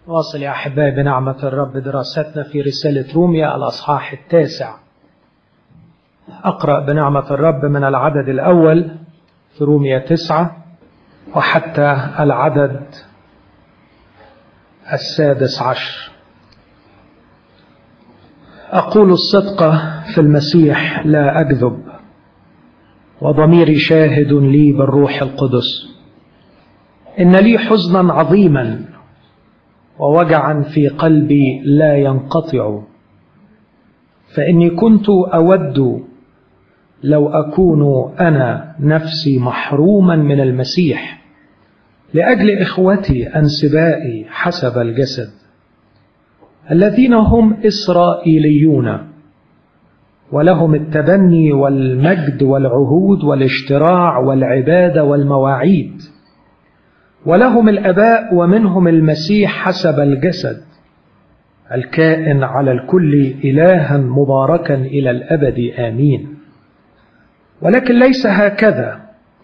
واصل يا أحبائي بنعمة الرب دراستنا في رسالة روميا الأصحاح التاسع أقرأ بنعمة الرب من العدد الأول في روميا تسعة وحتى العدد السادس عشر أقول الصدق في المسيح لا أكذب وضميري شاهد لي بالروح القدس إن لي حزنا عظيما ووجعا في قلبي لا ينقطع فإني كنت أود لو أكون أنا نفسي محروما من المسيح لأجل إخوتي أنسبائي حسب الجسد الذين هم إسرائيليون ولهم التبني والمجد والعهود والاشتراع والعبادة والمواعيد ولهم الاباء ومنهم المسيح حسب الجسد الكائن على الكل الها مباركا الى الابد امين ولكن ليس هكذا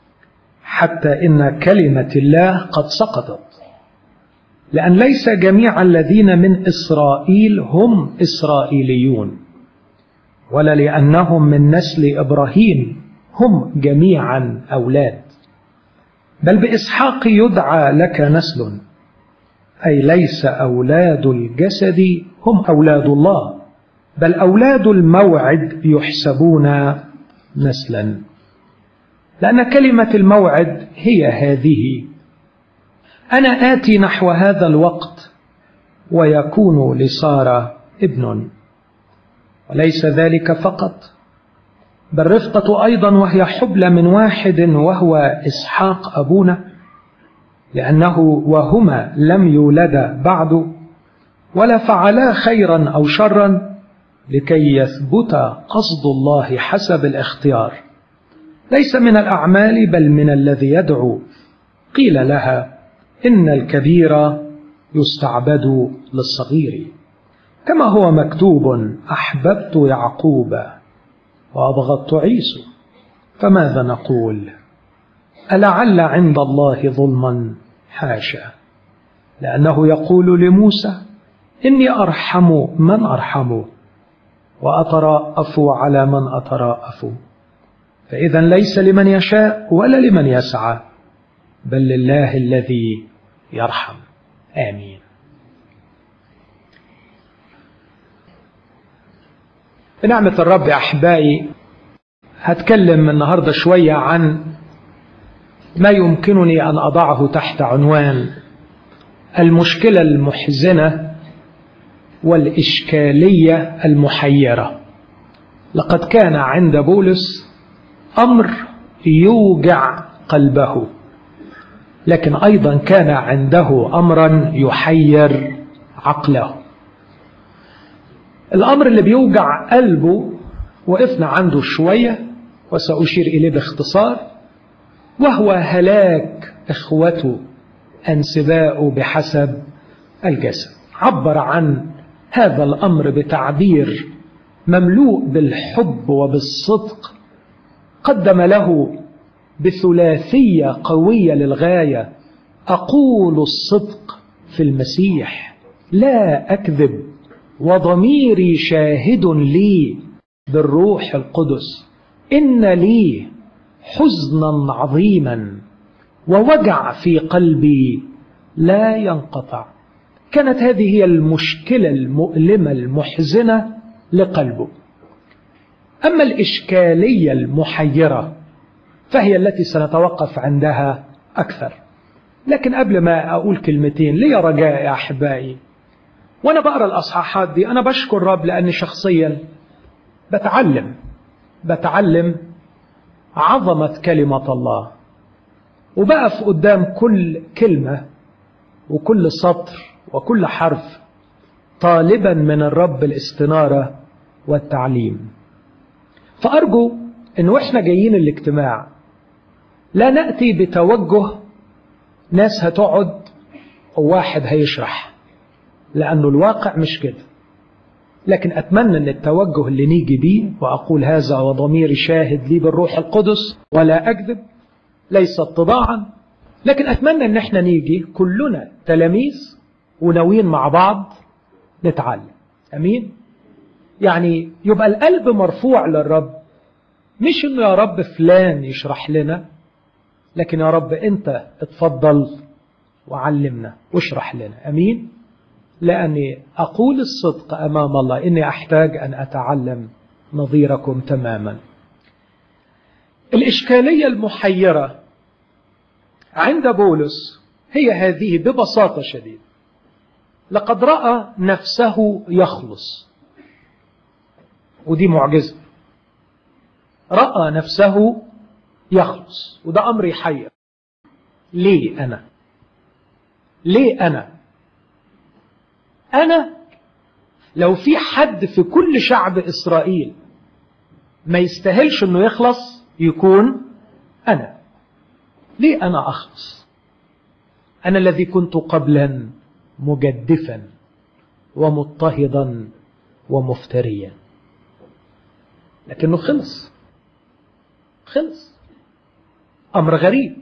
حتى ان كلمه الله قد سقطت لان ليس جميع الذين من اسرائيل هم اسرائيليون ولا لانهم من نسل ابراهيم هم جميعا اولاد بل بإسحاق يدعى لك نسل أي ليس أولاد الجسد هم أولاد الله بل أولاد الموعد يحسبون نسلا لأن كلمة الموعد هي هذه أنا آتي نحو هذا الوقت ويكون لسارة ابن وليس ذلك فقط بل رفقة أيضا وهي حبلى من واحد وهو إسحاق أبونا لأنه وهما لم يولدا بعد ولا فعلا خيرا أو شرا لكي يثبت قصد الله حسب الاختيار ليس من الأعمال بل من الذي يدعو قيل لها إن الكبير يستعبد للصغير كما هو مكتوب أحببت يعقوب وأبغضت عيسو فماذا نقول ألعل عند الله ظلما حاشا لأنه يقول لموسى إني أرحم من أرحم وأتراءف على من أتراءف فإذا ليس لمن يشاء ولا لمن يسعى بل لله الذي يرحم آمين بنعمة الرب يا أحبائي هتكلم النهاردة شوية عن ما يمكنني أن أضعه تحت عنوان المشكلة المحزنة والإشكالية المحيرة لقد كان عند بولس أمر يوجع قلبه لكن أيضا كان عنده أمرا يحير عقله الأمر اللي بيوجع قلبه وقفنا عنده شوية وسأشير إليه باختصار وهو هلاك إخوته أنسباء بحسب الجسد عبر عن هذا الأمر بتعبير مملوء بالحب وبالصدق قدم له بثلاثية قوية للغاية أقول الصدق في المسيح لا أكذب وضميري شاهد لي بالروح القدس إن لي حزنا عظيما ووجع في قلبي لا ينقطع كانت هذه هي المشكلة المؤلمة المحزنة لقلبه أما الإشكالية المحيرة فهي التي سنتوقف عندها أكثر لكن قبل ما أقول كلمتين لي رجاء يا أحبائي وأنا بقرأ الأصحاحات دي أنا بشكر رب لأني شخصيا بتعلم بتعلم عظمة كلمة الله وبقف قدام كل كلمة وكل سطر وكل حرف طالبا من الرب الاستنارة والتعليم فأرجو أن وإحنا جايين الاجتماع لا نأتي بتوجه ناس هتقعد وواحد هيشرح لأنه الواقع مش كده لكن أتمنى أن التوجه اللي نيجي بيه وأقول هذا وضميري شاهد لي بالروح القدس ولا أكذب ليس اتضاعا لكن أتمنى أن احنا نيجي كلنا تلاميذ وناويين مع بعض نتعلم أمين يعني يبقى القلب مرفوع للرب مش انه يا رب فلان يشرح لنا لكن يا رب انت اتفضل وعلمنا واشرح لنا امين لاني اقول الصدق امام الله اني احتاج ان اتعلم نظيركم تماما الاشكاليه المحيره عند بولس هي هذه ببساطه شديده لقد راى نفسه يخلص ودي معجزه راى نفسه يخلص وده امر يحير ليه انا ليه انا انا لو في حد في كل شعب اسرائيل ما يستاهلش انه يخلص يكون انا ليه انا اخلص انا الذي كنت قبلا مجدفا ومضطهدا ومفتريا لكنه خلص خلص امر غريب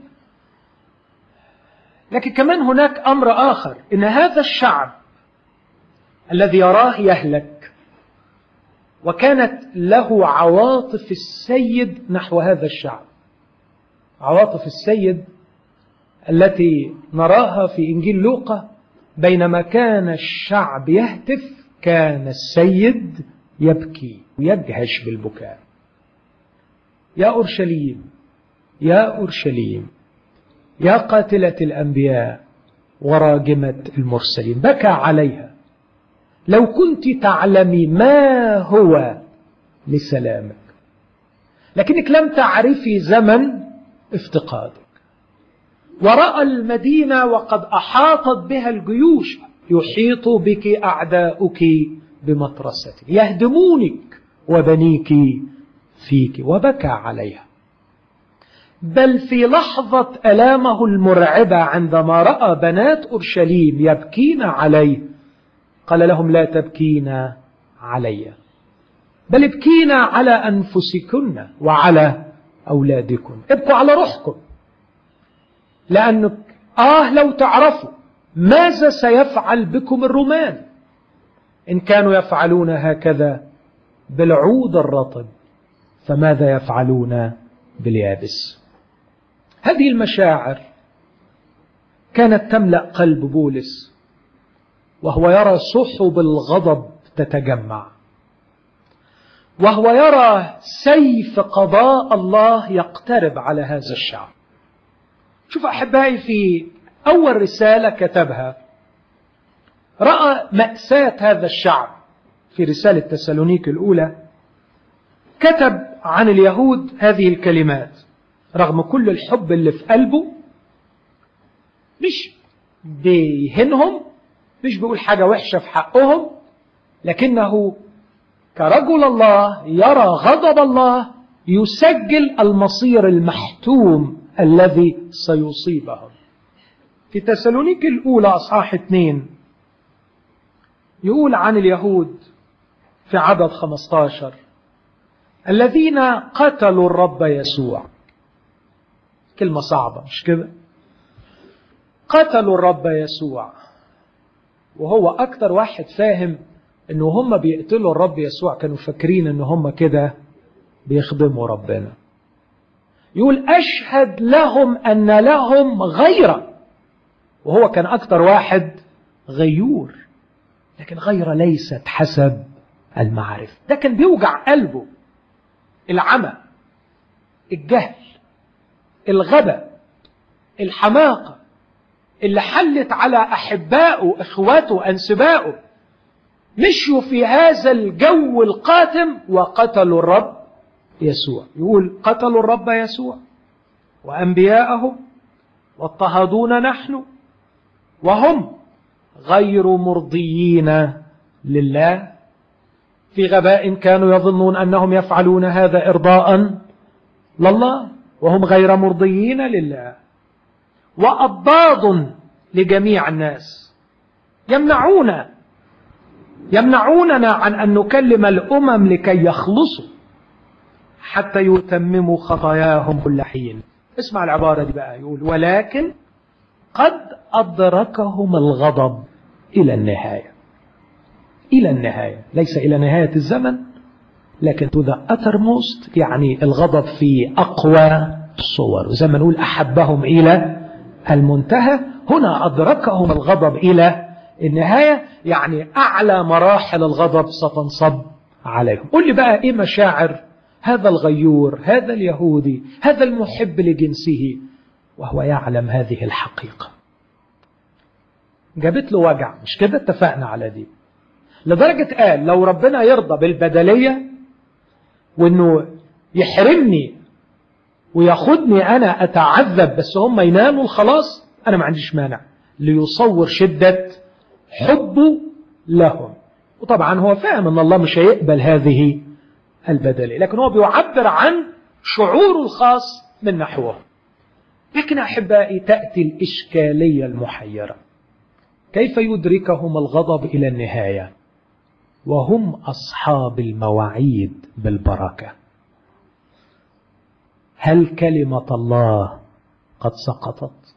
لكن كمان هناك امر اخر ان هذا الشعب الذي يراه يهلك وكانت له عواطف السيد نحو هذا الشعب عواطف السيد التي نراها في انجيل لوقا بينما كان الشعب يهتف كان السيد يبكي ويدهش بالبكاء يا اورشليم يا اورشليم يا قاتله الانبياء وراجمه المرسلين بكى عليها لو كنت تعلمي ما هو لسلامك لكنك لم تعرفي زمن افتقادك ورأى المدينة وقد أحاطت بها الجيوش يحيط بك أعداؤك بمطرستك يهدمونك وبنيك فيك وبكى عليها بل في لحظة ألامه المرعبة عندما رأى بنات أورشليم يبكين عليه قال لهم لا تبكين علي بل ابكينا على أنفسكن وعلى أولادكم ابكوا على روحكم لأنك آه لو تعرفوا ماذا سيفعل بكم الرومان إن كانوا يفعلون هكذا بالعود الرطب فماذا يفعلون باليابس هذه المشاعر كانت تملأ قلب بولس وهو يرى سحب الغضب تتجمع وهو يرى سيف قضاء الله يقترب على هذا الشعب شوف أحبائي في أول رسالة كتبها رأى مأساة هذا الشعب في رسالة تسالونيك الأولى كتب عن اليهود هذه الكلمات رغم كل الحب اللي في قلبه مش بيهنهم مش بيقول حاجة وحشة في حقهم لكنه كرجل الله يرى غضب الله يسجل المصير المحتوم الذي سيصيبهم في تسالونيك الأولى أصحاح اثنين يقول عن اليهود في عدد 15 الذين قتلوا الرب يسوع كلمة صعبة مش كده قتلوا الرب يسوع وهو أكتر واحد فاهم إنه هم بيقتلوا الرب يسوع كانوا فاكرين إن هم كده بيخدموا ربنا يقول أشهد لهم أن لهم غيرة وهو كان أكتر واحد غيور لكن غيرة ليست حسب المعرفة ده كان بيوجع قلبه العمى الجهل الغبى الحماقة اللي حلت على أحبائه إخواته أنسبائه مشوا في هذا الجو القاتم وقتلوا الرب يسوع يقول قتلوا الرب يسوع وأنبياءه واضطهدونا نحن وهم غير مرضيين لله في غباء كانوا يظنون أنهم يفعلون هذا إرضاء لله وهم غير مرضيين لله وأضداد لجميع الناس يمنعون يمنعوننا عن أن نكلم الأمم لكي يخلصوا حتى يتمموا خطاياهم كل حين اسمع العبارة دي بقى يقول ولكن قد أدركهم الغضب إلى النهاية إلى النهاية ليس إلى نهاية الزمن لكن to the uttermost يعني الغضب في أقوى الصور وزي ما نقول أحبهم إلى المنتهى هنا أدركهم الغضب إلى النهاية يعني أعلى مراحل الغضب ستنصب عليهم قل لي بقى إيه مشاعر هذا الغيور هذا اليهودي هذا المحب لجنسه وهو يعلم هذه الحقيقة جابت له وجع مش كده اتفقنا على دي لدرجة قال لو ربنا يرضى بالبدلية وانه يحرمني وياخدني انا اتعذب بس هم ينالوا الخلاص انا ما عنديش مانع ليصور شدة حبه لهم وطبعا هو فاهم ان الله مش هيقبل هذه البدلية لكن هو بيعبر عن شعوره الخاص من نحوه لكن أحبائي تأتي الإشكالية المحيرة كيف يدركهم الغضب إلى النهاية وهم أصحاب المواعيد بالبركة هل كلمة الله قد سقطت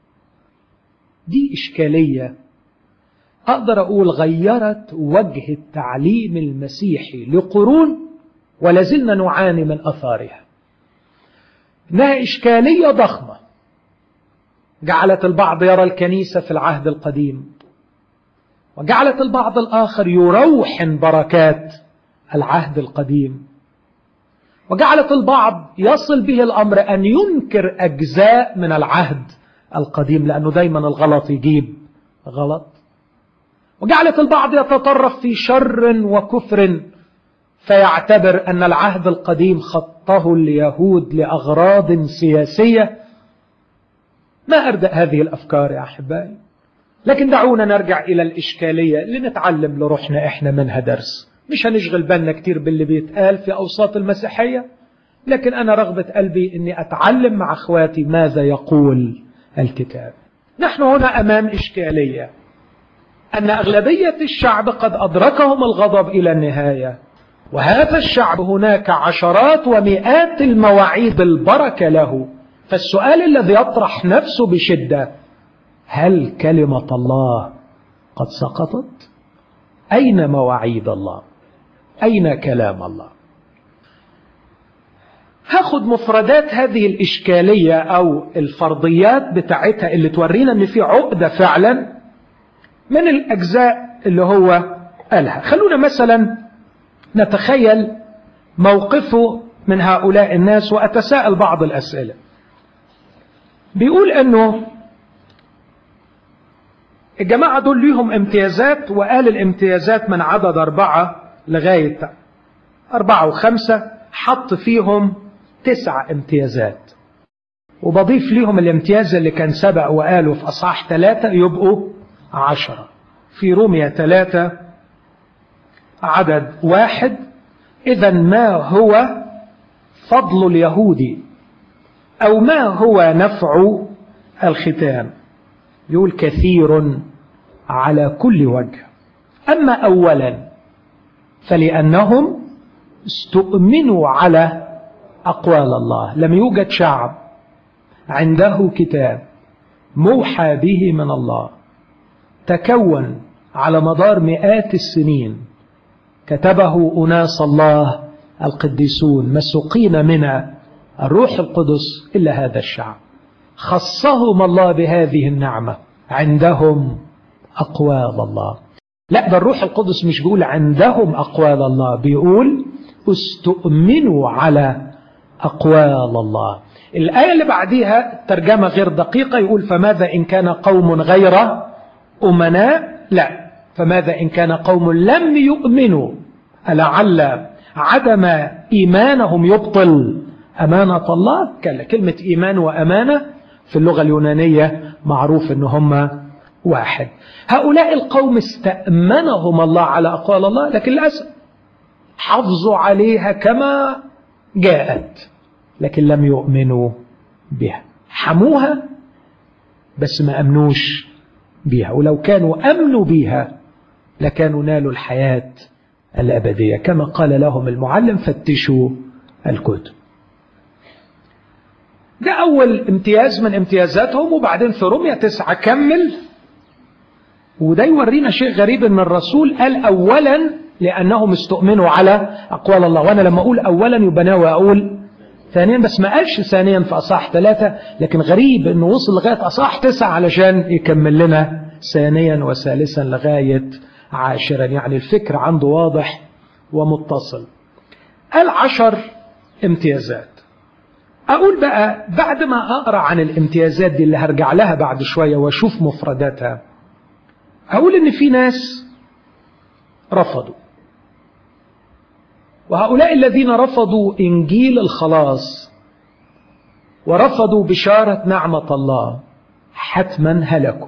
دي إشكالية أقدر أقول غيرت وجه التعليم المسيحي لقرون ولازلنا نعاني من أثارها إنها إشكالية ضخمة جعلت البعض يرى الكنيسة في العهد القديم وجعلت البعض الآخر يروحن بركات العهد القديم وجعلت البعض يصل به الأمر أن ينكر أجزاء من العهد القديم لأنه دايما الغلط يجيب غلط وجعلت البعض يتطرف في شر وكفر فيعتبر أن العهد القديم خطه اليهود لأغراض سياسية ما أردأ هذه الأفكار يا أحبائي لكن دعونا نرجع إلى الإشكالية اللي نتعلم لروحنا إحنا منها درس مش هنشغل بالنا كتير باللي بيتقال في أوساط المسيحية لكن أنا رغبة قلبي أني أتعلم مع أخواتي ماذا يقول الكتاب نحن هنا أمام إشكالية أن أغلبية الشعب قد أدركهم الغضب إلى النهاية وهذا الشعب هناك عشرات ومئات المواعيد البركة له فالسؤال الذي يطرح نفسه بشدة هل كلمة الله قد سقطت؟ أين مواعيد الله؟ أين كلام الله؟ هاخد مفردات هذه الإشكالية أو الفرضيات بتاعتها اللي تورينا أن في عقدة فعلا من الأجزاء اللي هو قالها خلونا مثلا نتخيل موقفه من هؤلاء الناس وأتساءل بعض الأسئلة بيقول أنه الجماعة دول ليهم امتيازات وقال الامتيازات من عدد أربعة لغاية أربعة وخمسة حط فيهم تسع امتيازات وبضيف ليهم الامتياز اللي كان سبق وقاله في أصحاح ثلاثة يبقوا عشرة في رومية ثلاثة عدد واحد إذا ما هو فضل اليهودي أو ما هو نفع الختان يقول كثير على كل وجه أما أولا فلأنهم استؤمنوا على أقوال الله لم يوجد شعب عنده كتاب موحى به من الله تكون على مدار مئات السنين كتبه أناس الله القديسون مسوقين من الروح القدس إلا هذا الشعب خصهم الله بهذه النعمة عندهم أقوال الله لا ده الروح القدس مش بيقول عندهم أقوال الله بيقول استؤمنوا على أقوال الله الآية اللي بعديها ترجمة غير دقيقة يقول فماذا إن كان قوم غير أمناء لا فماذا إن كان قوم لم يؤمنوا لعل عدم إيمانهم يبطل أمانة الله كلمة إيمان وأمانة في اللغة اليونانية معروف أن هم واحد هؤلاء القوم استأمنهم الله على أقوال الله لكن للأسف حافظوا عليها كما جاءت لكن لم يؤمنوا بها حموها بس ما أمنوش بها ولو كانوا أمنوا بها لكانوا نالوا الحياة الأبدية كما قال لهم المعلم فتشوا الكتب ده أول امتياز من امتيازاتهم وبعدين في رومية تسعة كمل وده يورينا شيء غريب ان الرسول قال اولا لانهم استؤمنوا على اقوال الله وانا لما اقول اولا يبقى ناوي اقول ثانيا بس ما قالش ثانيا في اصح ثلاثة لكن غريب انه وصل لغاية اصح تسعة علشان يكمل لنا ثانيا وثالثا لغاية عاشرا يعني الفكر عنده واضح ومتصل قال عشر امتيازات أقول بقى بعد ما أقرأ عن الامتيازات دي اللي هرجع لها بعد شوية وأشوف مفرداتها هقول إن في ناس رفضوا وهؤلاء الذين رفضوا إنجيل الخلاص ورفضوا بشارة نعمة الله حتما هلكوا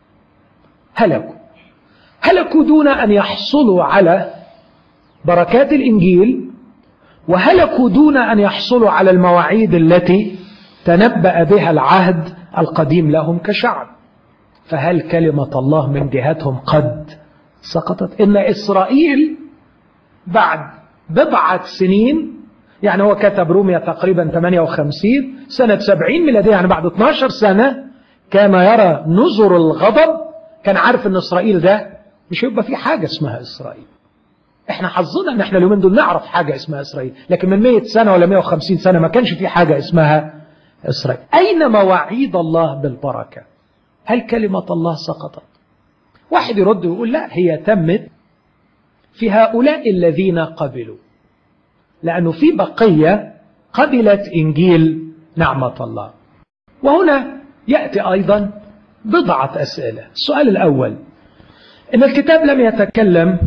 هلكوا هلكوا دون أن يحصلوا على بركات الإنجيل وهلكوا دون أن يحصلوا على المواعيد التي تنبأ بها العهد القديم لهم كشعب فهل كلمة الله من جهتهم قد سقطت إن إسرائيل بعد بضعة سنين يعني هو كتب روميا تقريبا 58 سنة 70 ميلادية يعني بعد 12 سنة كان يرى نظر الغضب كان عارف ان اسرائيل ده مش هيبقى في حاجة اسمها اسرائيل احنا حظنا ان احنا اليومين دول نعرف حاجة اسمها اسرائيل لكن من 100 سنة ولا 150 سنة ما كانش في حاجة اسمها اسرائيل اين مواعيد الله بالبركة هل كلمة الله سقطت واحد يرد ويقول لا هي تمت في هؤلاء الذين قبلوا لأنه في بقية قبلت إنجيل نعمة الله وهنا يأتي أيضا بضعة أسئلة السؤال الأول إن الكتاب لم يتكلم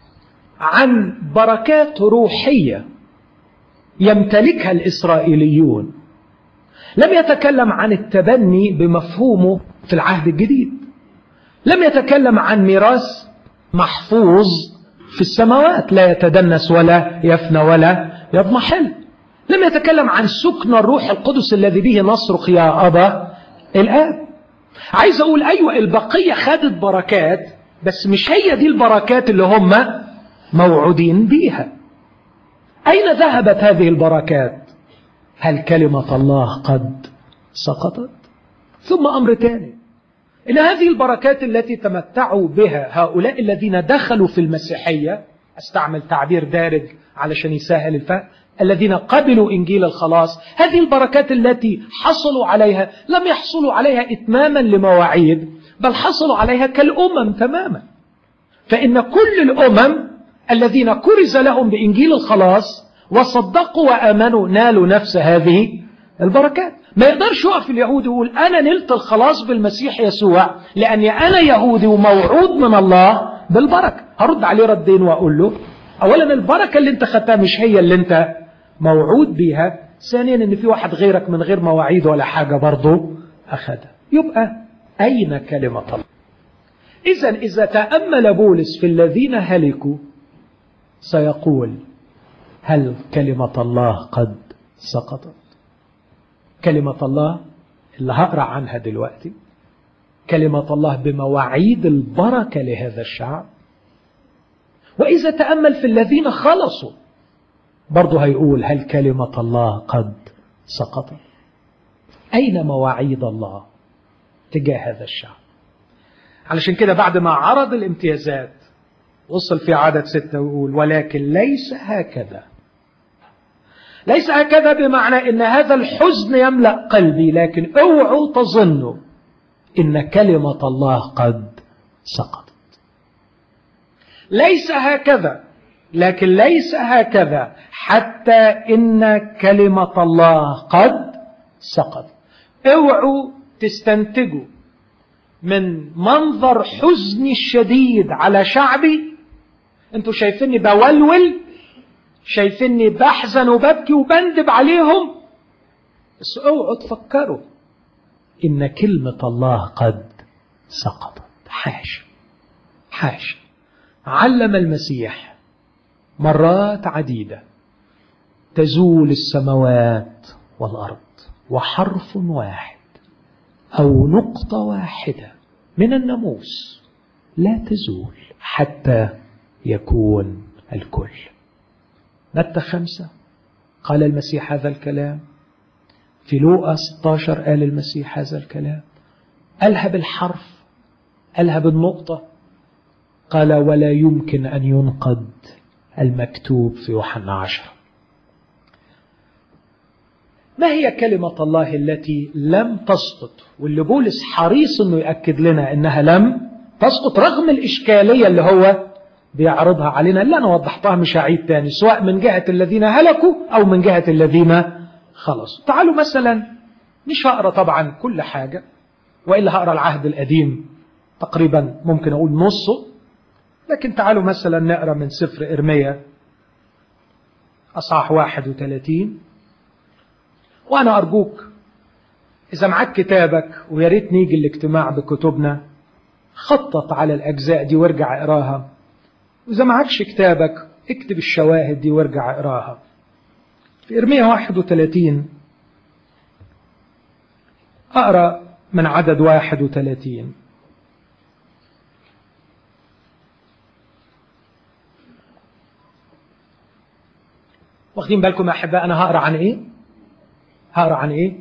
عن بركات روحية يمتلكها الإسرائيليون لم يتكلم عن التبني بمفهومه في العهد الجديد لم يتكلم عن ميراث محفوظ في السماوات لا يتدنس ولا يفنى ولا يضمحل لم يتكلم عن سكن الروح القدس الذي به نصرخ يا أبا الآب عايز أقول أيوة البقية خدت بركات بس مش هي دي البركات اللي هم موعودين بيها أين ذهبت هذه البركات هل كلمة الله قد سقطت ثم أمر ثاني إن هذه البركات التي تمتعوا بها هؤلاء الذين دخلوا في المسيحية استعمل تعبير دارج علشان يسهل الفهم الذين قبلوا إنجيل الخلاص هذه البركات التي حصلوا عليها لم يحصلوا عليها إتماما لمواعيد بل حصلوا عليها كالأمم تماما فإن كل الأمم الذين كرز لهم بإنجيل الخلاص وصدقوا وآمنوا نالوا نفس هذه البركات ما يقدرش يقف اليهود يقول أنا نلت الخلاص بالمسيح يسوع لأني أنا يهودي وموعود من الله بالبركة هرد عليه ردين وأقول له أولا البركة اللي انت خدتها مش هي اللي انت موعود بيها ثانيا ان في واحد غيرك من غير مواعيد ولا حاجة برضه أخدها يبقى أين كلمة الله إذا إذا تأمل بولس في الذين هلكوا سيقول هل كلمة الله قد سقطت كلمة الله اللي هقرأ عنها دلوقتي كلمة الله بمواعيد البركة لهذا الشعب وإذا تأمل في الذين خلصوا برضه هيقول هل كلمة الله قد سقطت أين مواعيد الله تجاه هذا الشعب علشان كده بعد ما عرض الامتيازات وصل في عدد ستة ويقول ولكن ليس هكذا ليس هكذا بمعنى ان هذا الحزن يملأ قلبي لكن اوعوا تظنوا ان كلمة الله قد سقطت ليس هكذا لكن ليس هكذا حتى ان كلمة الله قد سقط اوعوا تستنتجوا من منظر حزني الشديد على شعبي انتوا شايفيني بولول شايفيني بحزن وببكي وبندب عليهم بس اوعوا تفكروا ان كلمة الله قد سقطت حاشا حاشا علم المسيح مرات عديدة تزول السماوات والأرض وحرف واحد أو نقطة واحدة من الناموس لا تزول حتى يكون الكل متى خمسة قال المسيح هذا الكلام في لوقا 16 قال المسيح هذا الكلام قالها بالحرف قالها بالنقطة قال ولا يمكن أن ينقض المكتوب في يوحنا عشرة ما هي كلمة الله التي لم تسقط واللي بولس حريص انه يأكد لنا انها لم تسقط رغم الإشكالية اللي هو بيعرضها علينا اللي أنا وضحتها مش هعيد تاني سواء من جهة الذين هلكوا أو من جهة الذين خلصوا تعالوا مثلا مش هقرا طبعا كل حاجة وإلا هقرا العهد القديم تقريبا ممكن أقول نصه لكن تعالوا مثلا نقرا من سفر إرميا أصحاح 31 وأنا أرجوك إذا معاك كتابك ويا ريت نيجي الاجتماع بكتبنا خطط على الأجزاء دي وارجع اقراها وإذا معكش كتابك اكتب الشواهد دي وارجع اقراها في إرميا 31 أقرأ من عدد 31 واخدين بالكم يا أحباء أنا هقرأ عن إيه؟ هقرأ عن إيه؟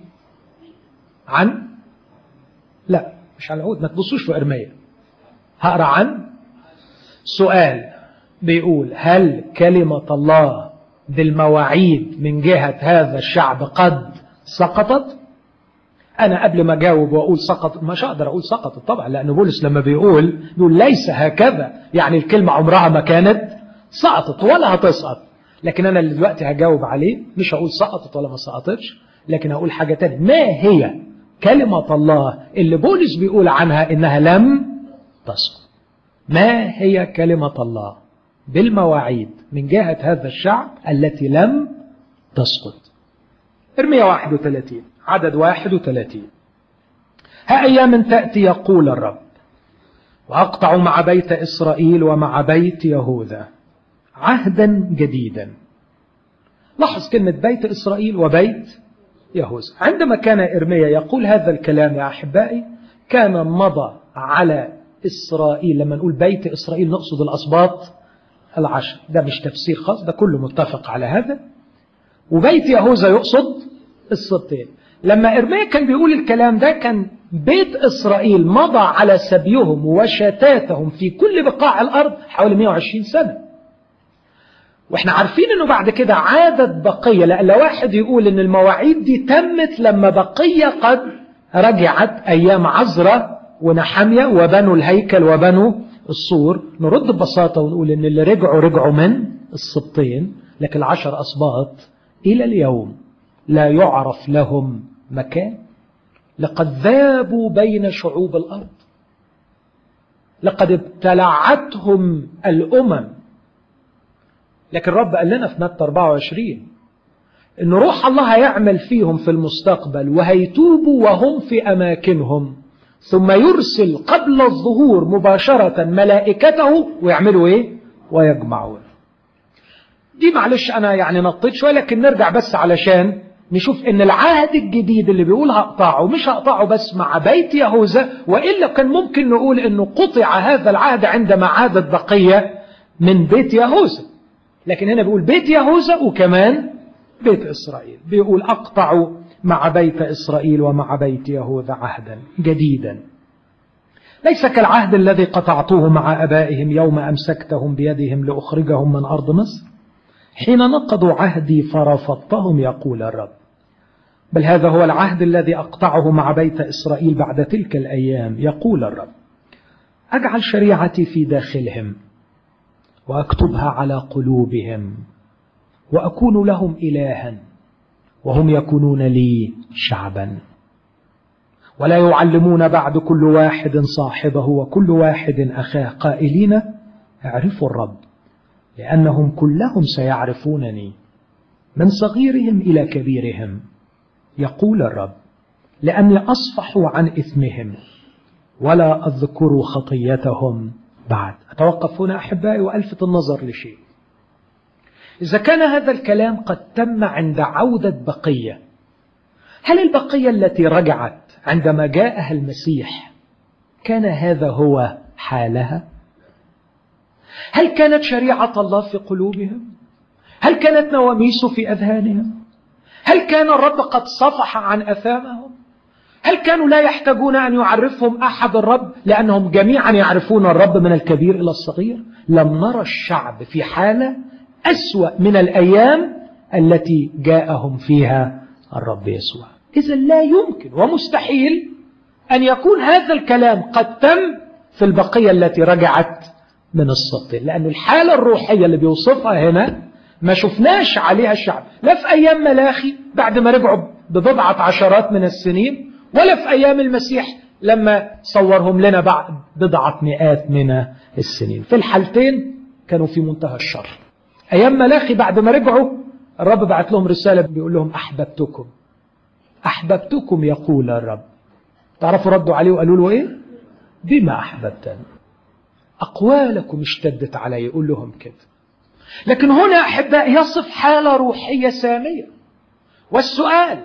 عن لا مش عن العود ما تبصوش في إرميا هقرأ عن سؤال بيقول هل كلمة الله بالمواعيد من جهة هذا الشعب قد سقطت أنا قبل ما أجاوب وأقول سقط مش هقدر أقول سقطت طبعا لأن بولس لما بيقول بيقول ليس هكذا يعني الكلمة عمرها ما كانت سقطت ولا هتسقط لكن أنا اللي دلوقتي هجاوب عليه مش هقول سقطت ولا ما سقطتش لكن هقول حاجة تانية ما هي كلمة الله اللي بولس بيقول عنها إنها لم تسقط ما هي كلمة الله بالمواعيد من جهة هذا الشعب التي لم تسقط ارميا 31 عدد 31 ها أيام تأتي يقول الرب وأقطع مع بيت إسرائيل ومع بيت يهوذا عهدا جديدا لاحظ كلمة بيت إسرائيل وبيت يهوذا عندما كان إرميا يقول هذا الكلام يا أحبائي كان مضى على إسرائيل لما نقول بيت إسرائيل نقصد الأسباط العشر ده مش تفسير خاص ده كله متفق على هذا وبيت يهوذا يقصد السبطين لما إرميا كان بيقول الكلام ده كان بيت إسرائيل مضى على سبيهم وشتاتهم في كل بقاع الأرض حوالي 120 سنة واحنا عارفين انه بعد كده عادت بقية لأن واحد يقول ان المواعيد دي تمت لما بقية قد رجعت أيام عزرة ونحمية وبنوا الهيكل وبنوا السور نرد ببساطة ونقول ان اللي رجعوا رجعوا من السبطين لكن العشر أسباط إلى اليوم لا يعرف لهم مكان لقد ذابوا بين شعوب الأرض لقد ابتلعتهم الأمم لكن الرب قال لنا في متى 24 ان روح الله هيعمل فيهم في المستقبل وهيتوبوا وهم في اماكنهم ثم يرسل قبل الظهور مباشرة ملائكته ويعملوا ايه ويجمعون دي معلش انا يعني نطيت شوية لكن نرجع بس علشان نشوف ان العهد الجديد اللي بيقول هقطعه مش هقطعه بس مع بيت يهوذا وإلا كان ممكن نقول انه قطع هذا العهد عندما عادت بقية من بيت يهوذا لكن هنا بيقول بيت يهوذا وكمان بيت إسرائيل بيقول أقطع مع بيت إسرائيل ومع بيت يهوذا عهدا جديدا ليس كالعهد الذي قطعته مع أبائهم يوم أمسكتهم بيدهم لأخرجهم من أرض مصر حين نقضوا عهدي فرفضتهم يقول الرب بل هذا هو العهد الذي أقطعه مع بيت إسرائيل بعد تلك الأيام يقول الرب أجعل شريعتي في داخلهم واكتبها على قلوبهم واكون لهم الها وهم يكونون لي شعبا ولا يعلمون بعد كل واحد صاحبه وكل واحد اخاه قائلين اعرفوا الرب لانهم كلهم سيعرفونني من صغيرهم الى كبيرهم يقول الرب لاني اصفح عن اثمهم ولا اذكر خطيتهم بعد أتوقف هنا أحبائي وألفت النظر لشيء إذا كان هذا الكلام قد تم عند عودة بقية هل البقية التي رجعت عندما جاءها المسيح كان هذا هو حالها هل كانت شريعة الله في قلوبهم هل كانت نواميس في أذهانهم هل كان الرب قد صفح عن أثامهم هل كانوا لا يحتاجون أن يعرفهم أحد الرب لأنهم جميعا يعرفون الرب من الكبير إلى الصغير لم نرى الشعب في حالة أسوأ من الأيام التي جاءهم فيها الرب يسوع إذا لا يمكن ومستحيل أن يكون هذا الكلام قد تم في البقية التي رجعت من السطين لأن الحالة الروحية اللي بيوصفها هنا ما شفناش عليها الشعب لا في أيام ملاخي بعد ما رجعوا ببضعة عشرات من السنين ولا في أيام المسيح لما صورهم لنا بعد بضعة مئات من السنين في الحالتين كانوا في منتهى الشر أيام ملاخي بعد ما رجعوا الرب بعت لهم رسالة بيقول لهم أحببتكم أحببتكم يقول الرب تعرفوا ردوا عليه وقالوا له إيه بما أحببتني أقوالكم اشتدت علي يقول لهم كده لكن هنا أحباء يصف حالة روحية سامية والسؤال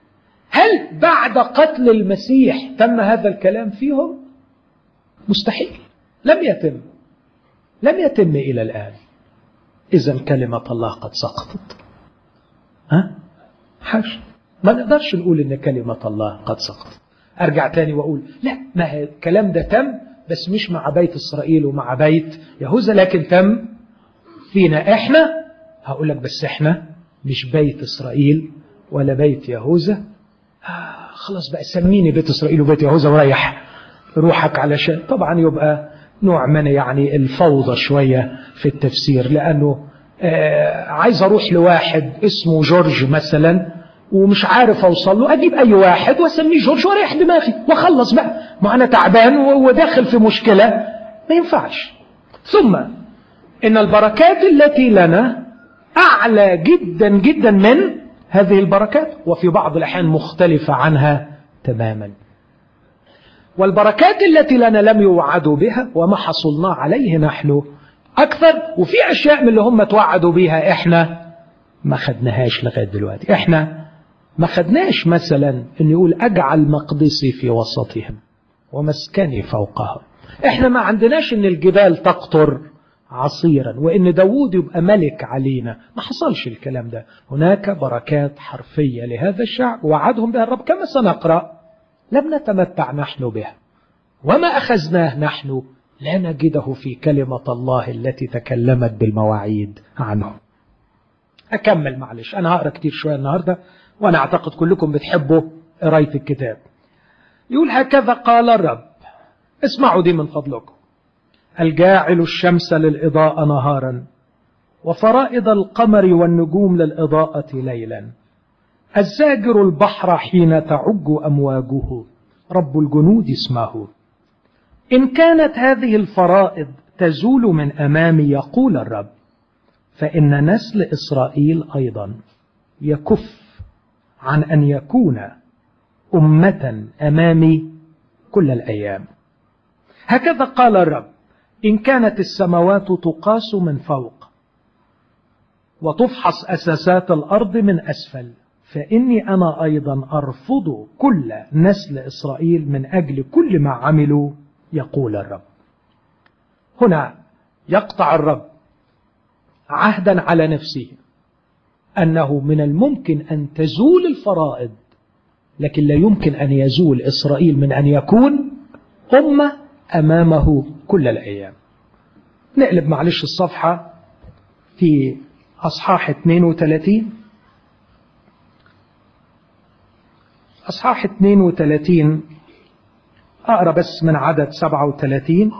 هل بعد قتل المسيح تم هذا الكلام فيهم مستحيل لم يتم لم يتم إلى الآن إذا كلمة الله قد سقطت ها حاش ما نقدرش نقول إن كلمة الله قد سقطت أرجع تاني وأقول لا ما الكلام ده تم بس مش مع بيت إسرائيل ومع بيت يهوذا لكن تم فينا إحنا هقول لك بس إحنا مش بيت إسرائيل ولا بيت يهوذا آه خلاص بقى سميني بيت إسرائيل وبيت يهوذا وريح روحك علشان طبعا يبقى نوع من يعني الفوضى شوية في التفسير لأنه آه عايز أروح لواحد اسمه جورج مثلا ومش عارف أوصل له أجيب أي واحد وأسميه جورج وأريح دماغي وأخلص بقى ما أنا تعبان وداخل في مشكلة ما ينفعش ثم إن البركات التي لنا أعلى جدا جدا من هذه البركات وفي بعض الأحيان مختلفة عنها تماما والبركات التي لنا لم يوعدوا بها وما حصلنا عليه نحن أكثر وفي أشياء من اللي هم توعدوا بها إحنا ما خدناهاش لغاية دلوقتي إحنا ما خدناش مثلا أن يقول أجعل مقدسي في وسطهم ومسكني فوقهم إحنا ما عندناش أن الجبال تقطر عصيرا وان داوود يبقى ملك علينا ما حصلش الكلام ده هناك بركات حرفية لهذا الشعب وعدهم بها الرب كما سنقرأ لم نتمتع نحن بها وما أخذناه نحن لا نجده في كلمة الله التي تكلمت بالمواعيد عنه أكمل معلش أنا هقرأ كتير شوية النهاردة وأنا أعتقد كلكم بتحبوا قراية الكتاب يقول هكذا قال الرب اسمعوا دي من فضلكم الجاعل الشمس للإضاءة نهارا وفرائض القمر والنجوم للإضاءة ليلا الزاجر البحر حين تعج أمواجه رب الجنود اسمه إن كانت هذه الفرائض تزول من أمامي يقول الرب فإن نسل إسرائيل أيضا يكف عن أن يكون أمة أمامي كل الأيام هكذا قال الرب إن كانت السماوات تقاس من فوق وتفحص أساسات الأرض من أسفل فإني أنا أيضا أرفض كل نسل إسرائيل من أجل كل ما عملوا يقول الرب هنا يقطع الرب عهدا على نفسه أنه من الممكن أن تزول الفرائض لكن لا يمكن أن يزول إسرائيل من أن يكون أمة أمامه كل الأيام نقلب معلش الصفحة في أصحاح 32 أصحاح 32 أقرأ بس من عدد 37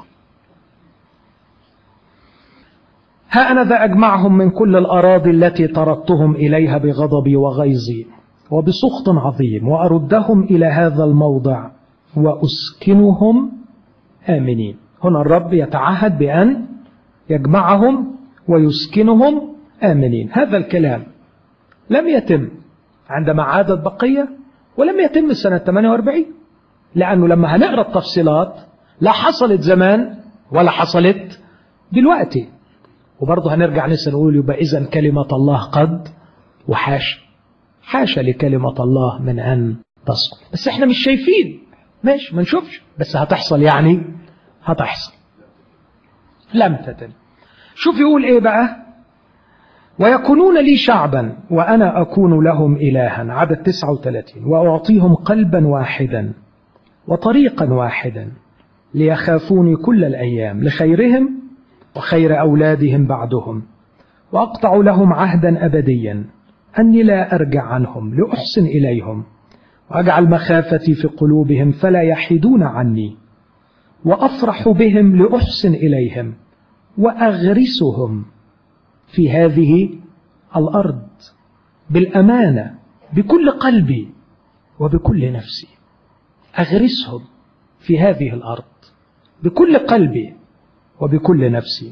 ها أنا ذا أجمعهم من كل الأراضي التي طردتهم إليها بغضبي وغيظي وبسخط عظيم وأردهم إلى هذا الموضع وأسكنهم آمنين هنا الرب يتعهد بأن يجمعهم ويسكنهم آمنين هذا الكلام لم يتم عندما عادت بقية ولم يتم سنة 48 لأنه لما هنقرأ التفصيلات لا حصلت زمان ولا حصلت دلوقتي وبرضه هنرجع لسه نقول يبقى إذا كلمة الله قد وحاشا حاشا لكلمة الله من أن تسقط بس احنا مش شايفين ماشي ما نشوفش بس هتحصل يعني هتحصل لم تتم شوف يقول ايه بقى ويكونون لي شعبا وأنا أكون لهم إلها عدد 39 وأعطيهم قلبا واحدا وطريقا واحدا ليخافوني كل الأيام لخيرهم وخير أولادهم بعدهم وأقطع لهم عهدا أبديا أني لا أرجع عنهم لأحسن إليهم وأجعل مخافتي في قلوبهم فلا يحيدون عني وأفرح بهم لأحسن إليهم وأغرسهم في هذه الأرض بالأمانة بكل قلبي وبكل نفسي أغرسهم في هذه الأرض بكل قلبي وبكل نفسي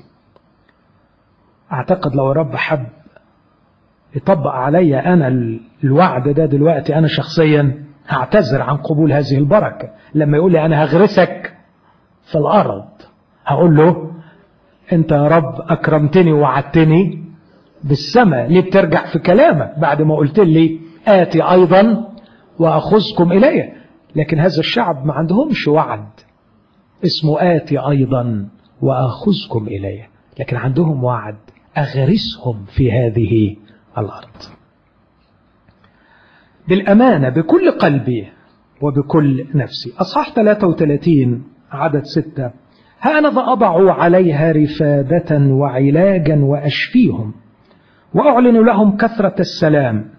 أعتقد لو رب حب يطبق علي أنا الوعد ده دلوقتي أنا شخصيا هعتذر عن قبول هذه البركة لما يقول لي أنا هغرسك في الأرض هقول له أنت يا رب أكرمتني ووعدتني بالسماء ليه بترجع في كلامك بعد ما قلت لي آتي أيضا وأخذكم إلي لكن هذا الشعب ما عندهمش وعد اسمه آتي أيضا وأخذكم إلي لكن عندهم وعد أغرسهم في هذه الأرض بالأمانة بكل قلبي وبكل نفسي أصحاح 33 عدد 6 ها أنا ذا أضع عليها رفادة وعلاجا وأشفيهم وأعلن لهم كثرة السلام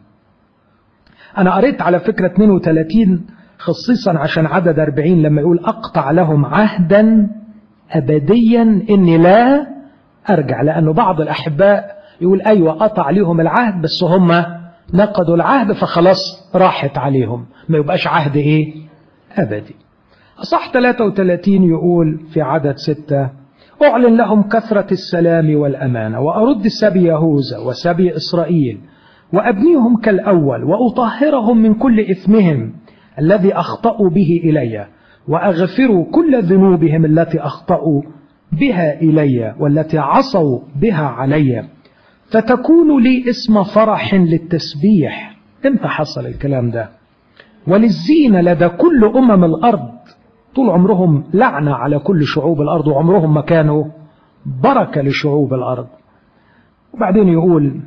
أنا قريت على فكرة 32 خصيصا عشان عدد 40 لما يقول أقطع لهم عهدا أبديا إني لا أرجع لأنه بعض الأحباء يقول أيوة قطع لهم العهد بس هم نقضوا العهد فخلاص راحت عليهم ما يبقاش عهد إيه أبدي أصح 33 يقول في عدد ستة أعلن لهم كثرة السلام والأمانة وأرد سبي يهوذا وسبي إسرائيل وأبنيهم كالأول وأطهرهم من كل إثمهم الذي أخطأوا به إلي وأغفر كل ذنوبهم التي أخطأوا بها إلي والتي عصوا بها علي فتكون لي اسم فرح للتسبيح امتى حصل الكلام ده وللزينة لدى كل أمم الأرض طول عمرهم لعنة على كل شعوب الأرض وعمرهم ما كانوا بركة لشعوب الأرض وبعدين يقول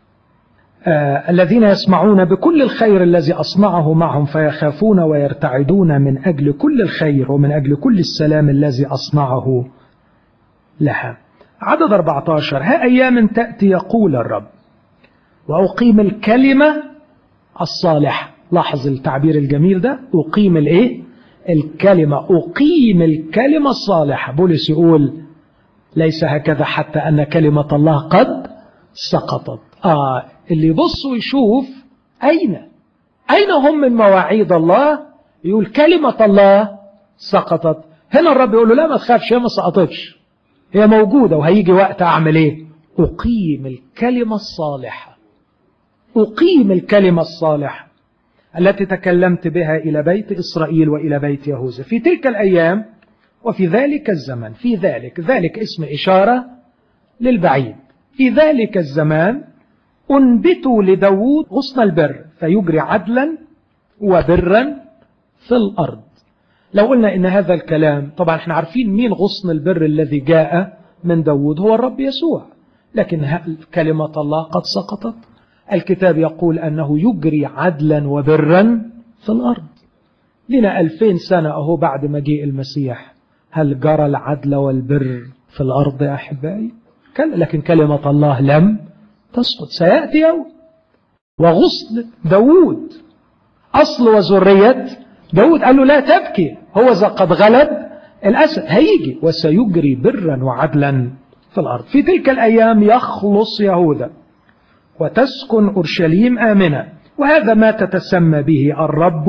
آه الذين يسمعون بكل الخير الذي أصنعه معهم فيخافون ويرتعدون من أجل كل الخير ومن أجل كل السلام الذي أصنعه لها عدد 14 ها أيام تأتي يقول الرب وأقيم الكلمة الصالحة لاحظ التعبير الجميل ده أقيم الإيه الكلمة أقيم الكلمة الصالحة بولس يقول ليس هكذا حتى أن كلمة الله قد سقطت آه اللي يبص ويشوف أين أين هم من مواعيد الله يقول كلمة الله سقطت هنا الرب يقول له لا ما تخافش هي ما سقطتش هي موجودة وهيجي وقت أعمل إيه أقيم الكلمة الصالحة أقيم الكلمة الصالحة التي تكلمت بها إلى بيت إسرائيل وإلى بيت يهوذا في تلك الأيام وفي ذلك الزمن في ذلك ذلك اسم إشارة للبعيد في ذلك الزمان أنبت لداود غصن البر فيجري عدلا وبرا في الأرض لو قلنا إن هذا الكلام طبعا احنا عارفين مين غصن البر الذي جاء من داود هو الرب يسوع لكن كلمة الله قد سقطت الكتاب يقول أنه يجري عدلا وبرا في الأرض لنا ألفين سنة أهو بعد مجيء المسيح هل جرى العدل والبر في الأرض يا أحبائي لكن كلمة الله لم تسقط سيأتي يوم وغصن داود أصل وذرية داود قال له لا تبكي هو ذا قد غلب الأسد هيجي وسيجري برا وعدلا في الأرض في تلك الأيام يخلص يهوذا وتسكن أورشليم آمنة وهذا ما تتسمى به الرب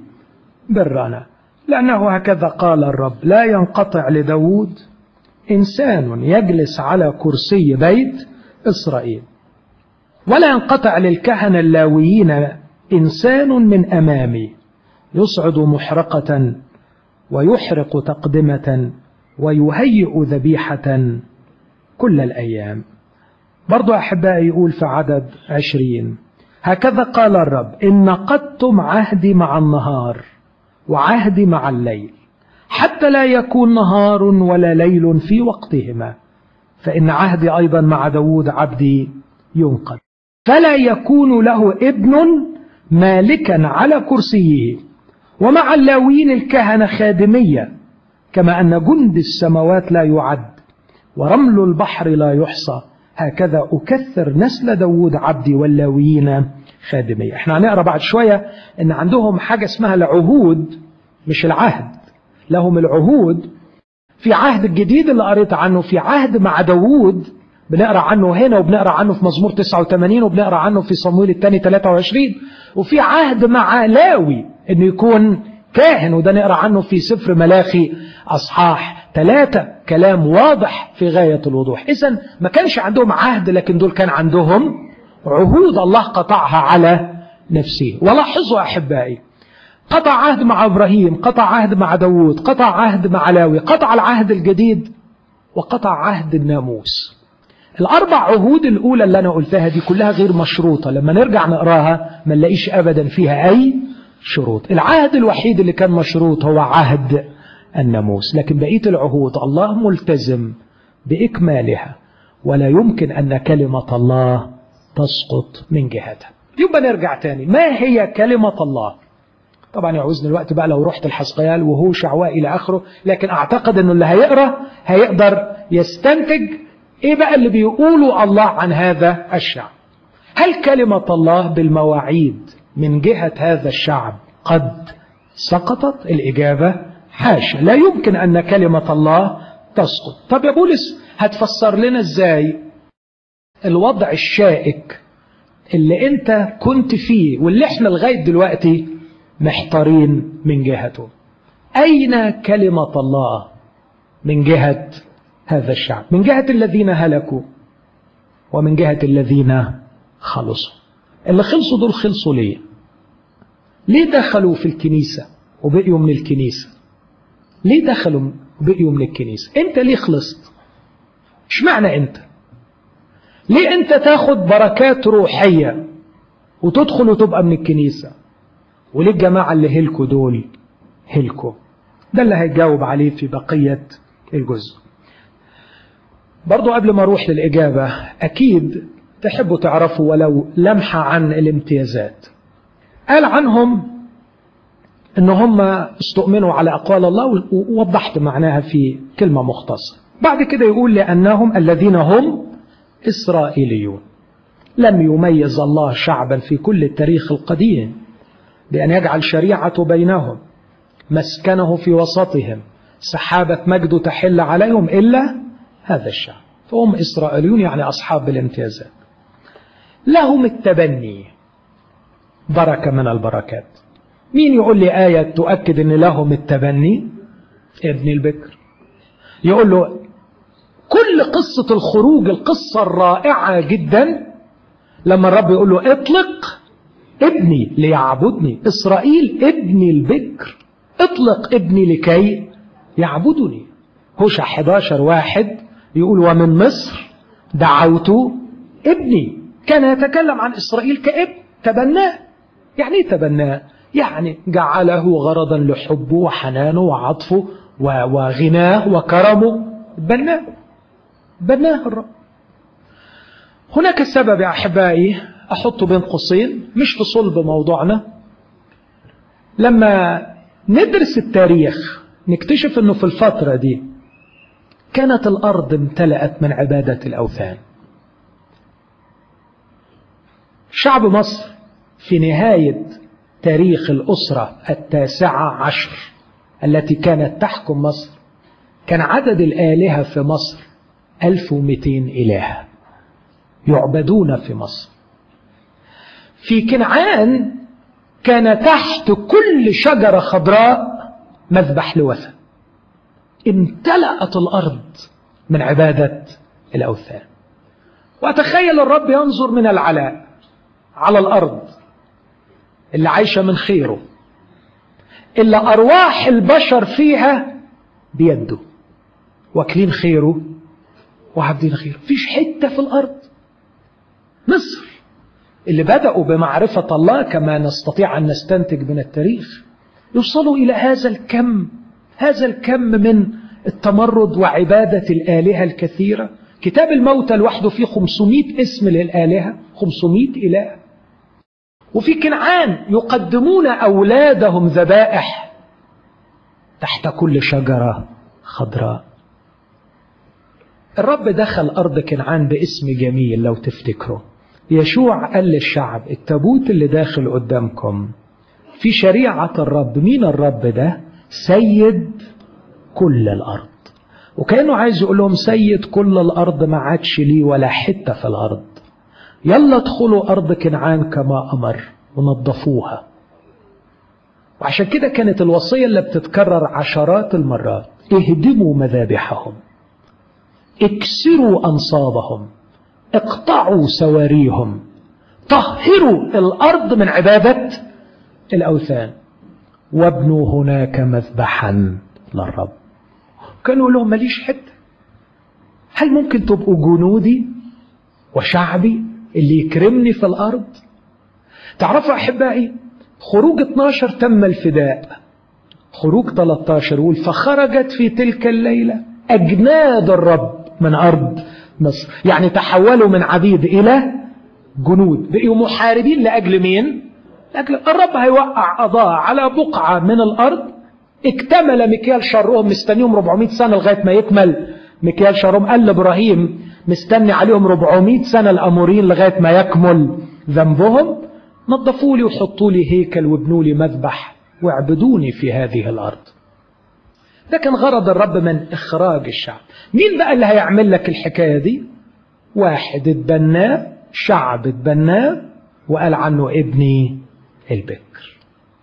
برنا لأنه هكذا قال الرب لا ينقطع لداود إنسان يجلس على كرسي بيت إسرائيل ولا ينقطع للكهنة اللاويين إنسان من أمامي يصعد محرقة ويحرق تقدمة ويهيئ ذبيحة كل الأيام برضو أحبائي يقول في عدد عشرين هكذا قال الرب إن نقدتم عهدي مع النهار وعهدي مع الليل حتى لا يكون نهار ولا ليل في وقتهما فإن عهدي أيضا مع داود عبدي ينقل فلا يكون له ابن مالكا على كرسيه ومع اللاويين الكهنة خادمية كما أن جند السماوات لا يعد ورمل البحر لا يحصى هكذا أكثر نسل داود عبدي واللاويين خادمية احنا هنقرأ بعد شوية ان عندهم حاجة اسمها العهود مش العهد لهم العهود في عهد الجديد اللي قريت عنه في عهد مع داود بنقرا عنه هنا وبنقرا عنه في مزمور 89 وبنقرا عنه في صمويل الثاني 23 وفي عهد مع لاوي انه يكون كاهن وده نقرا عنه في سفر ملاخي اصحاح ثلاثة كلام واضح في غاية الوضوح إذا ما كانش عندهم عهد لكن دول كان عندهم عهود الله قطعها على نفسه ولاحظوا أحبائي قطع عهد مع إبراهيم قطع عهد مع داود قطع عهد مع لاوي قطع العهد الجديد وقطع عهد الناموس الأربع عهود الأولى اللي أنا قلتها دي كلها غير مشروطة لما نرجع نقراها ما نلاقيش أبدا فيها أي شروط العهد الوحيد اللي كان مشروط هو عهد الناموس لكن بقية العهود الله ملتزم بإكمالها ولا يمكن أن كلمة الله تسقط من جهتها يبقى نرجع تاني ما هي كلمة الله طبعا يعوزني الوقت بقى لو رحت الحسقيال وهو شعواء إلى آخره لكن أعتقد أنه اللي هيقرأ هيقدر يستنتج إيه بقى اللي بيقوله الله عن هذا الشعب هل كلمة الله بالمواعيد من جهة هذا الشعب قد سقطت الإجابة حاشا لا يمكن أن كلمة الله تسقط طب يا بولس هتفسر لنا إزاي الوضع الشائك اللي انت كنت فيه واللي احنا لغاية دلوقتي محتارين من جهته أين كلمة الله من جهة هذا الشعب من جهة الذين هلكوا ومن جهة الذين خلصوا اللي خلصوا دول خلصوا ليه ليه دخلوا في الكنيسة وبقيوا من الكنيسة ليه دخلوا وبقيوا من الكنيسة انت ليه خلصت مش معنى انت ليه انت تاخد بركات روحية وتدخل وتبقى من الكنيسة وليه الجماعة اللي هلكوا دول هلكوا ده اللي هيجاوب عليه في بقية الجزء برضو قبل ما اروح للإجابة أكيد تحبوا تعرفوا ولو لمحة عن الامتيازات قال عنهم ان هم استؤمنوا على اقوال الله ووضحت معناها في كلمه مختصره بعد كده يقول لانهم الذين هم اسرائيليون لم يميز الله شعبا في كل التاريخ القديم بان يجعل شريعته بينهم مسكنه في وسطهم سحابه مجده تحل عليهم الا هذا الشعب فهم اسرائيليون يعني اصحاب الامتيازات لهم التبني بركه من البركات مين يقول لي آية تؤكد أن لهم التبني ابن البكر يقول له كل قصة الخروج القصة الرائعة جدا لما الرب يقول له اطلق ابني ليعبدني إسرائيل ابني البكر اطلق ابني لكي يعبدني هوشع 11 واحد يقول ومن مصر دعوت ابني كان يتكلم عن إسرائيل كابن تبناه يعني ايه تبناه يعني جعله غرضا لحبه وحنانه وعطفه وغناه وكرمه بناه بناه الرب هناك سبب يا أحبائي أحطه بين قوسين مش في صلب موضوعنا لما ندرس التاريخ نكتشف أنه في الفترة دي كانت الأرض امتلأت من عبادة الأوثان شعب مصر في نهاية تاريخ الأسرة التاسعة عشر التي كانت تحكم مصر كان عدد الآلهة في مصر 1200 إله يعبدون في مصر في كنعان كان تحت كل شجرة خضراء مذبح لوثن امتلأت الأرض من عبادة الأوثان وأتخيل الرب ينظر من العلاء على الأرض اللي عايشة من خيره اللي أرواح البشر فيها بيده واكلين خيره وعابدين خيره فيش حتة في الأرض مصر اللي بدأوا بمعرفة الله كما نستطيع أن نستنتج من التاريخ يوصلوا إلى هذا الكم هذا الكم من التمرد وعبادة الآلهة الكثيرة كتاب الموتى لوحده فيه 500 اسم للآلهة 500 إله وفي كنعان يقدمون أولادهم ذبائح تحت كل شجرة خضراء الرب دخل أرض كنعان باسم جميل لو تفتكروا يشوع قال للشعب التابوت اللي داخل قدامكم في شريعة الرب مين الرب ده سيد كل الأرض وكأنه عايز يقول لهم سيد كل الأرض ما عادش ليه ولا حتة في الأرض يلا ادخلوا أرض كنعان كما أمر ونظفوها وعشان كده كانت الوصية اللي بتتكرر عشرات المرات اهدموا مذابحهم اكسروا أنصابهم اقطعوا سواريهم طهروا الأرض من عبادة الأوثان وابنوا هناك مذبحا للرب كانوا لهم ماليش حتة هل ممكن تبقوا جنودي وشعبي اللي يكرمني في الأرض تعرفوا أحبائي خروج 12 تم الفداء خروج 13 يقول فخرجت في تلك الليلة أجناد الرب من أرض مصر يعني تحولوا من عبيد إلى جنود بقوا محاربين لأجل مين؟ لأجل الرب هيوقع قضاء على بقعة من الأرض اكتمل مكيال شرهم مستنيهم 400 سنة لغاية ما يكمل مكيال شرهم قال لإبراهيم مستني عليهم 400 سنة الأمورين لغاية ما يكمل ذنبهم نظفوا لي وحطوا لي هيكل وابنوا لي مذبح واعبدوني في هذه الأرض ده كان غرض الرب من إخراج الشعب مين بقى اللي هيعمل لك الحكاية دي واحد اتبناه شعب اتبناه وقال عنه ابني البكر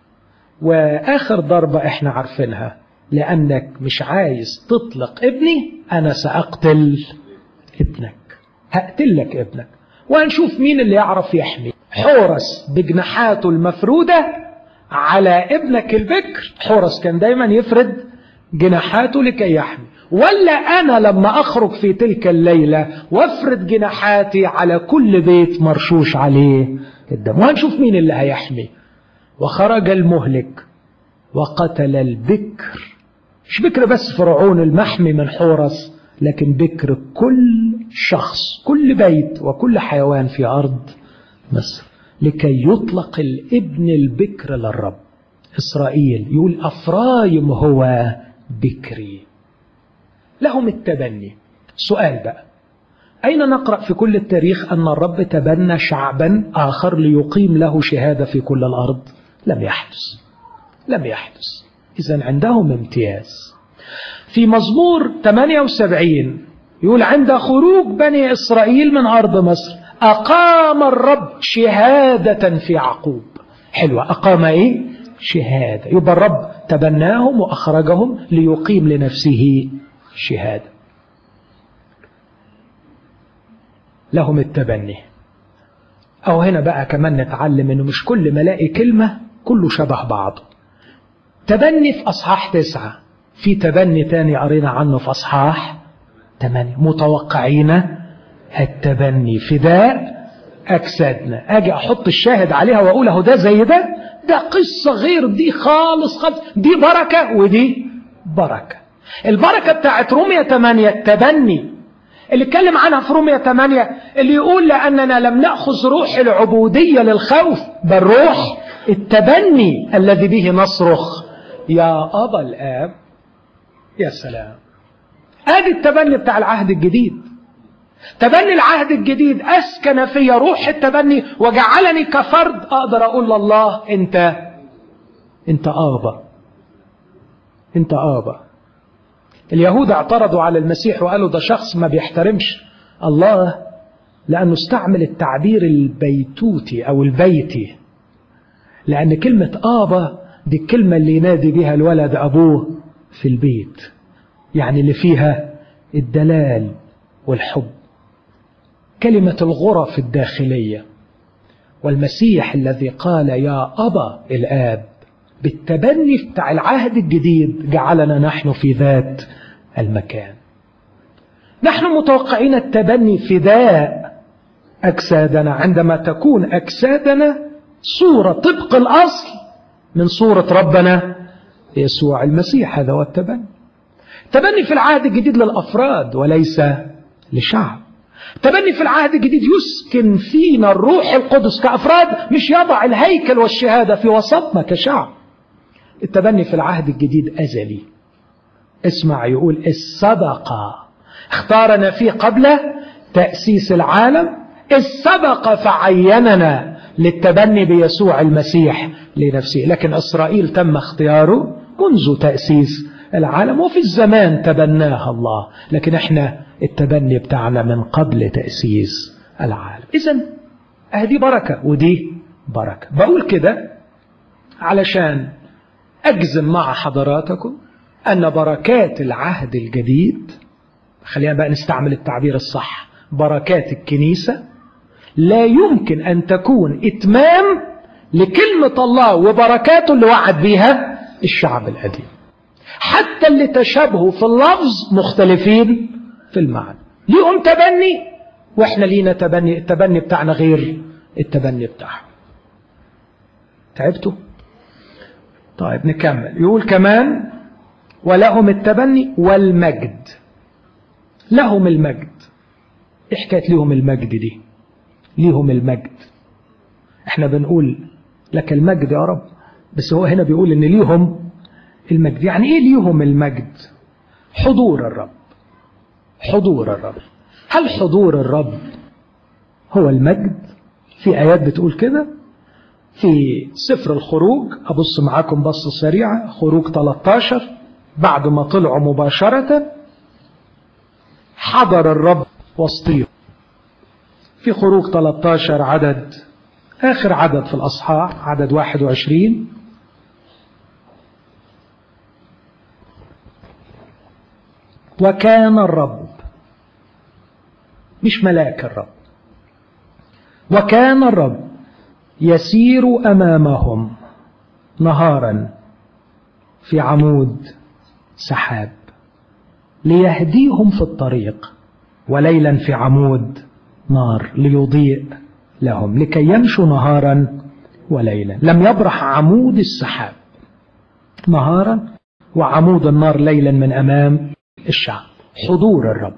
وآخر ضربة احنا عارفينها لأنك مش عايز تطلق ابني أنا سأقتل ابنك هقتلك ابنك وهنشوف مين اللي يعرف يحمي حورس بجناحاته المفرودة على ابنك البكر حورس كان دايما يفرد جناحاته لكي يحمي ولا أنا لما أخرج في تلك الليلة وافرد جناحاتي على كل بيت مرشوش عليه الدم وهنشوف مين اللي هيحمي وخرج المهلك وقتل البكر مش بكر بس فرعون المحمي من حورس لكن بكر كل شخص كل بيت وكل حيوان في أرض مصر لكي يطلق الابن البكر للرب إسرائيل يقول أفرايم هو بكري لهم التبني سؤال بقى أين نقرأ في كل التاريخ أن الرب تبنى شعبا آخر ليقيم له شهادة في كل الأرض لم يحدث لم يحدث إذا عندهم امتياز في مزمور 78 يقول عند خروج بني إسرائيل من أرض مصر أقام الرب شهادة في يعقوب حلوة أقام إيه؟ شهادة يبقى الرب تبناهم وأخرجهم ليقيم لنفسه شهادة لهم التبني أو هنا بقى كمان نتعلم أنه مش كل ما الاقي كلمة كله شبه بعضه تبني في أصحاح تسعة في تبني تاني قرينا عنه في أصحاح ثمانية متوقعين التبني فداء أجسادنا أجي أحط الشاهد عليها وأقول أهو ده زي ده ده قصة غير دي خالص خالص دي بركة ودي بركة البركة بتاعت رومية 8 التبني اللي اتكلم عنها في رومية 8 اللي يقول لأننا لم نأخذ روح العبودية للخوف بل روح التبني الذي به نصرخ يا أبا الآب يا سلام ادي التبني بتاع العهد الجديد تبني العهد الجديد أسكن في روح التبني وجعلني كفرد أقدر أقول لله أنت أنت آبا أنت آبا اليهود اعترضوا على المسيح وقالوا ده شخص ما بيحترمش الله لأنه استعمل التعبير البيتوتي أو البيتي لأن كلمة آبا دي الكلمة اللي ينادي بها الولد أبوه في البيت يعني اللي فيها الدلال والحب كلمة الغرف الداخلية والمسيح الذي قال يا أبا الآب بالتبني بتاع العهد الجديد جعلنا نحن في ذات المكان نحن متوقعين التبني فداء أجسادنا عندما تكون أجسادنا صورة طبق الأصل من صورة ربنا يسوع المسيح هذا هو التبني التبني في العهد الجديد للأفراد وليس لشعب تبني في العهد الجديد يسكن فينا الروح القدس كأفراد مش يضع الهيكل والشهادة في وسطنا كشعب التبني في العهد الجديد أزلي اسمع يقول السبق اختارنا فيه قبل تأسيس العالم السبق فعيننا للتبني بيسوع المسيح لنفسه لكن إسرائيل تم اختياره منذ تأسيس العالم وفي الزمان تبناها الله لكن احنا التبني بتاعنا من قبل تأسيس العالم إذا هذه بركة ودي بركة بقول كده علشان أجزم مع حضراتكم أن بركات العهد الجديد خلينا بقى نستعمل التعبير الصح بركات الكنيسة لا يمكن أن تكون إتمام لكلمة الله وبركاته اللي وعد بيها الشعب القديم حتى اللي تشابهوا في اللفظ مختلفين في المعنى ليهم تبني واحنا لينا تبني التبني بتاعنا غير التبني بتاعهم تعبتوا طيب نكمل يقول كمان ولهم التبني والمجد لهم المجد ايه حكايه ليهم المجد دي ليهم المجد احنا بنقول لك المجد يا رب بس هو هنا بيقول ان ليهم المجد يعني ايه ليهم المجد حضور الرب حضور الرب هل حضور الرب هو المجد في ايات بتقول كده في سفر الخروج ابص معاكم بصه سريعه خروج 13 بعد ما طلعوا مباشره حضر الرب وسطيهم في خروج 13 عدد آخر عدد في الأصحاح عدد 21 وكان الرب مش ملاك الرب وكان الرب يسير أمامهم نهارا في عمود سحاب ليهديهم في الطريق وليلا في عمود نار ليضيء لهم لكي يمشوا نهارا وليلا لم يبرح عمود السحاب نهارا وعمود النار ليلا من امام الشعب حضور الرب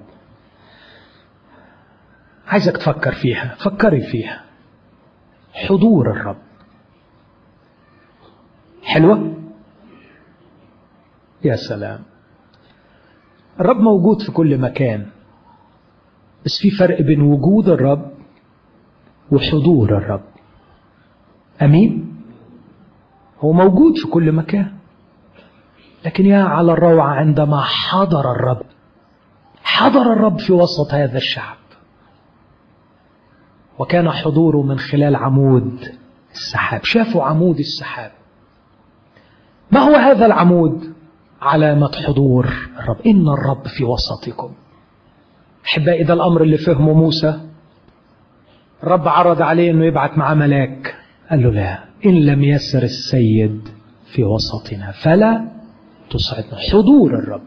عايزك تفكر فيها فكري فيها حضور الرب حلوة يا سلام الرب موجود في كل مكان بس في فرق بين وجود الرب وحضور الرب امين هو موجود في كل مكان لكن يا على الروعه عندما حضر الرب حضر الرب في وسط هذا الشعب وكان حضوره من خلال عمود السحاب شافوا عمود السحاب ما هو هذا العمود علامة حضور الرب إن الرب في وسطكم أحبائي ده الأمر اللي فهمه موسى الرب عرض عليه أنه يبعت معاه ملاك قال له لا إن لم يسر السيد في وسطنا فلا تصعدنا حضور الرب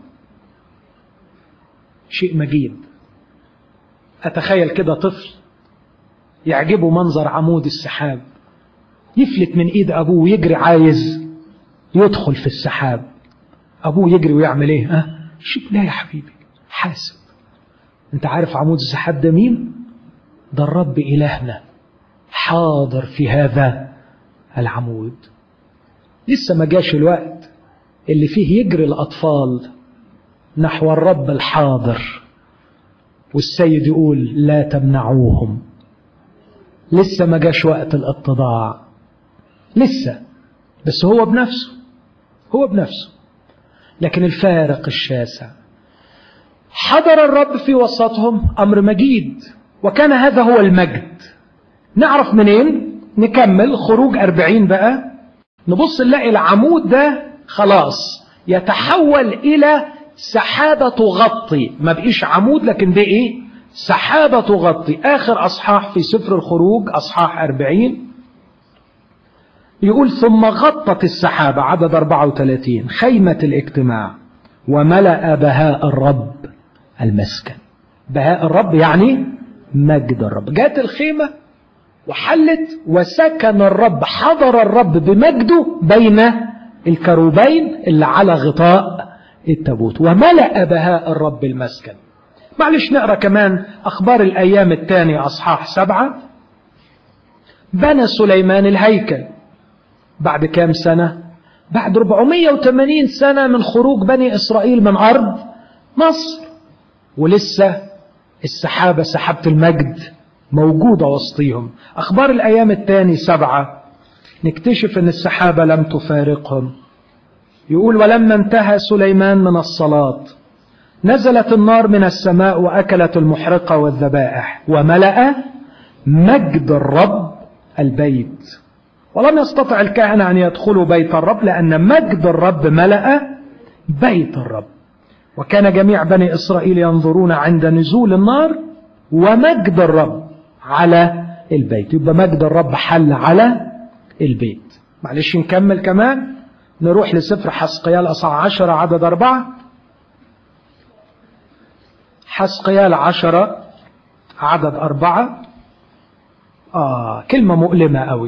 شيء مجيد أتخيل كده طفل يعجبه منظر عمود السحاب يفلت من ايد ابوه ويجري عايز يدخل في السحاب ابوه يجري ويعمل ايه ها شيء لا يا حبيبي حاسب انت عارف عمود السحاب ده مين ده الرب الهنا حاضر في هذا العمود لسه ما جاش الوقت اللي فيه يجري الاطفال نحو الرب الحاضر والسيد يقول لا تمنعوهم لسه ما جاش وقت الاتضاع لسه بس هو بنفسه هو بنفسه لكن الفارق الشاسع حضر الرب في وسطهم امر مجيد وكان هذا هو المجد نعرف منين نكمل خروج أربعين بقى نبص نلاقي العمود ده خلاص يتحول إلى سحابة تغطي ما بقيش عمود لكن ده إيه سحابة تغطي آخر أصحاح في سفر الخروج أصحاح أربعين يقول ثم غطت السحابة عدد 34 خيمة الاجتماع وملأ بهاء الرب المسكن بهاء الرب يعني مجد الرب جات الخيمة وحلت وسكن الرب حضر الرب بمجده بين الكروبين اللي على غطاء التابوت وملأ بهاء الرب المسكن معلش نقرأ كمان أخبار الأيام الثاني أصحاح سبعة بنى سليمان الهيكل بعد كام سنة بعد 480 سنة من خروج بني إسرائيل من أرض مصر ولسه السحابة سحابة المجد موجودة وسطيهم أخبار الأيام الثاني سبعة نكتشف أن السحابة لم تفارقهم يقول ولما انتهى سليمان من الصلاة نزلت النار من السماء وأكلت المحرقة والذبائح وملأ مجد الرب البيت ولم يستطع الكهنة أن يدخلوا بيت الرب لأن مجد الرب ملأ بيت الرب وكان جميع بني إسرائيل ينظرون عند نزول النار ومجد الرب على البيت يبقى مجد الرب حل على البيت معلش نكمل كمان نروح لسفر حسقيال أصع عشرة عدد أربعة حسقيال عشرة عدد أربعة آه كلمة مؤلمة قوي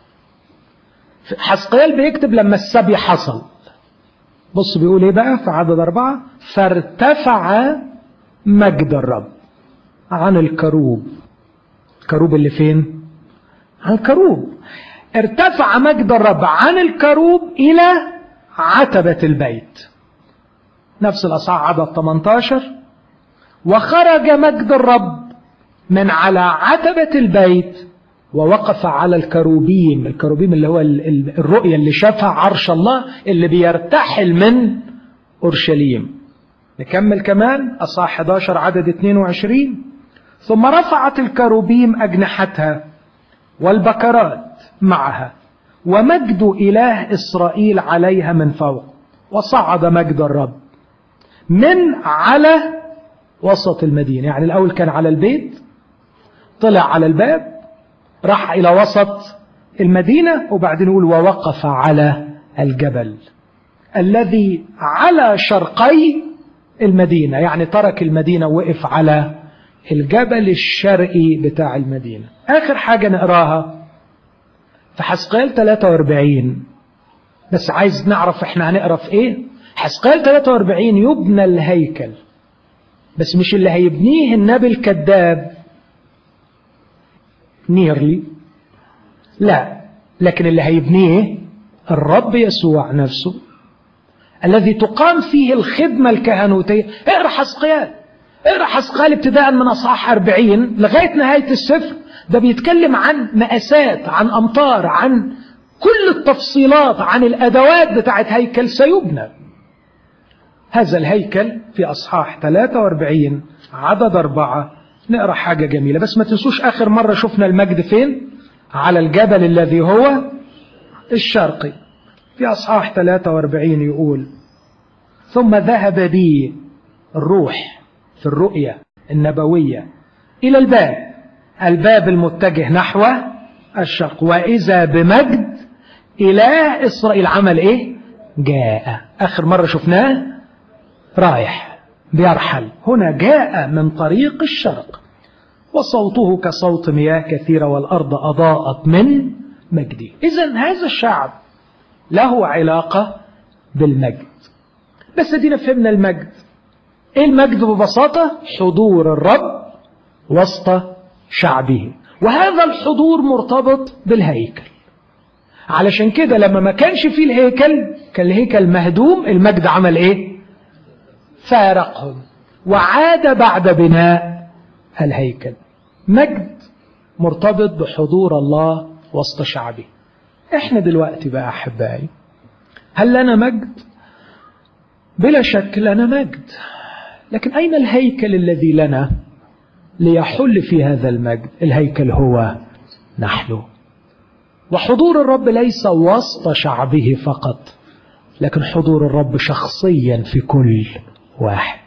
حسقيال بيكتب لما السبي حصل بص بيقول ايه بقى في عدد أربعة فارتفع مجد الرب عن الكروب الكروب اللي فين عن الكروب ارتفع مجد الرب عن الكروب إلى عتبة البيت نفس الأصحاح عدد 18 وخرج مجد الرب من على عتبة البيت ووقف على الكروبيم الكروبيم اللي هو الرؤية اللي شافها عرش الله اللي بيرتحل من أورشليم نكمل كمان أصحاح 11 عدد 22 ثم رفعت الكروبيم أجنحتها والبكرات معها ومجد إله إسرائيل عليها من فوق وصعد مجد الرب من على وسط المدينة يعني الأول كان على البيت طلع على الباب راح إلى وسط المدينة وبعدين يقول ووقف على الجبل الذي على شرقي المدينة يعني ترك المدينة وقف على الجبل الشرقي بتاع المدينة آخر حاجة نقراها في حسقال 43 بس عايز نعرف احنا هنقرا في ايه حسقال 43 يبنى الهيكل بس مش اللي هيبنيه النبي الكذاب نيرلي لا لكن اللي هيبنيه الرب يسوع نفسه الذي تقام فيه الخدمة الكهنوتية اقرا حسقيال اقرا حسقيال ابتداء من اصحاح 40 لغايه نهايه السفر ده بيتكلم عن مقاسات عن امطار عن كل التفصيلات عن الادوات بتاعت هيكل سيبنى هذا الهيكل في اصحاح 43 عدد أربعة نقرا حاجه جميله بس ما تنسوش اخر مره شفنا المجد فين على الجبل الذي هو الشرقي في اصحاح 43 يقول ثم ذهب بي الروح في الرؤيا النبويه الى الباب الباب المتجه نحو الشرق وإذا بمجد إله إسرائيل عمل إيه جاء آخر مرة شفناه رايح بيرحل هنا جاء من طريق الشرق وصوته كصوت مياه كثيرة والأرض أضاءت من مجده إذا هذا الشعب له علاقة بالمجد بس دينا فهمنا المجد إيه المجد ببساطة حضور الرب وسط شعبه وهذا الحضور مرتبط بالهيكل علشان كده لما ما كانش فيه الهيكل كان الهيكل مهدوم المجد عمل ايه فارقهم وعاد بعد بناء الهيكل مجد مرتبط بحضور الله وسط شعبه احنا دلوقتي بقى احبائي هل لنا مجد بلا شك لنا مجد لكن اين الهيكل الذي لنا ليحل في هذا المجد الهيكل هو نحن وحضور الرب ليس وسط شعبه فقط لكن حضور الرب شخصيا في كل واحد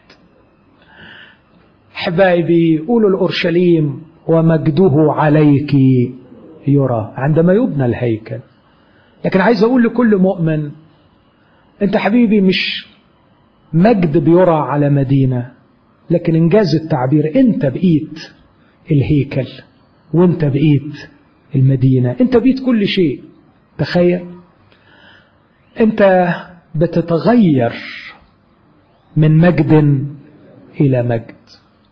حبايبي قولوا الأورشليم ومجده عليك يرى عندما يبنى الهيكل لكن عايز أقول لكل مؤمن أنت حبيبي مش مجد بيرى على مدينة لكن إنجاز التعبير أنت بقيت الهيكل وأنت بقيت المدينة أنت بقيت كل شيء تخيل أنت بتتغير من مجد إلى مجد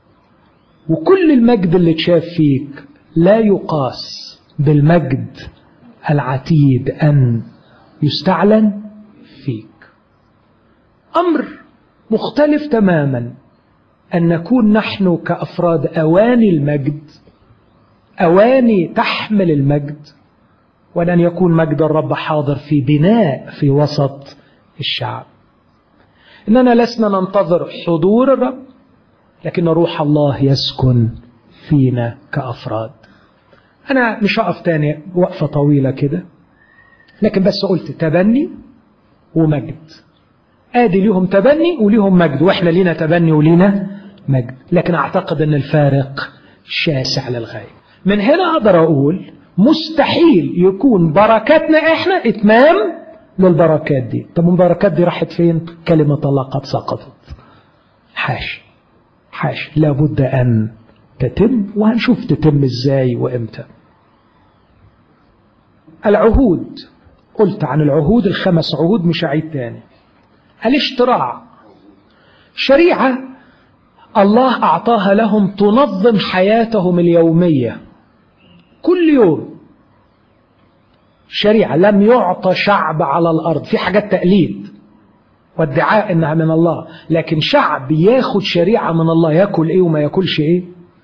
وكل المجد اللي اتشاف فيك لا يقاس بالمجد العتيد أن يستعلن فيك أمر مختلف تماما أن نكون نحن كأفراد أواني المجد أواني تحمل المجد وأن يكون مجد الرب حاضر في بناء في وسط الشعب إننا لسنا ننتظر حضور الرب لكن روح الله يسكن فينا كأفراد أنا مش هقف تاني وقفة طويلة كده لكن بس قلت تبني ومجد آدي ليهم تبني وليهم مجد وإحنا لينا تبني ولينا مجد لكن أعتقد أن الفارق شاسع للغاية من هنا أقدر أقول مستحيل يكون بركاتنا إحنا إتمام للبركات دي طب البركات دي راحت فين كلمة الله قد سقطت حاش حاش لابد أن تتم وهنشوف تتم إزاي وإمتى العهود قلت عن العهود الخمس عهود مش هعيد تاني الاشتراع شريعة الله أعطاها لهم تنظم حياتهم اليومية كل يوم شريعة لم يعطى شعب على الأرض في حاجات تقليد وادعاء إنها من الله لكن شعب ياخد شريعة من الله ياكل إيه وما ياكلش إيه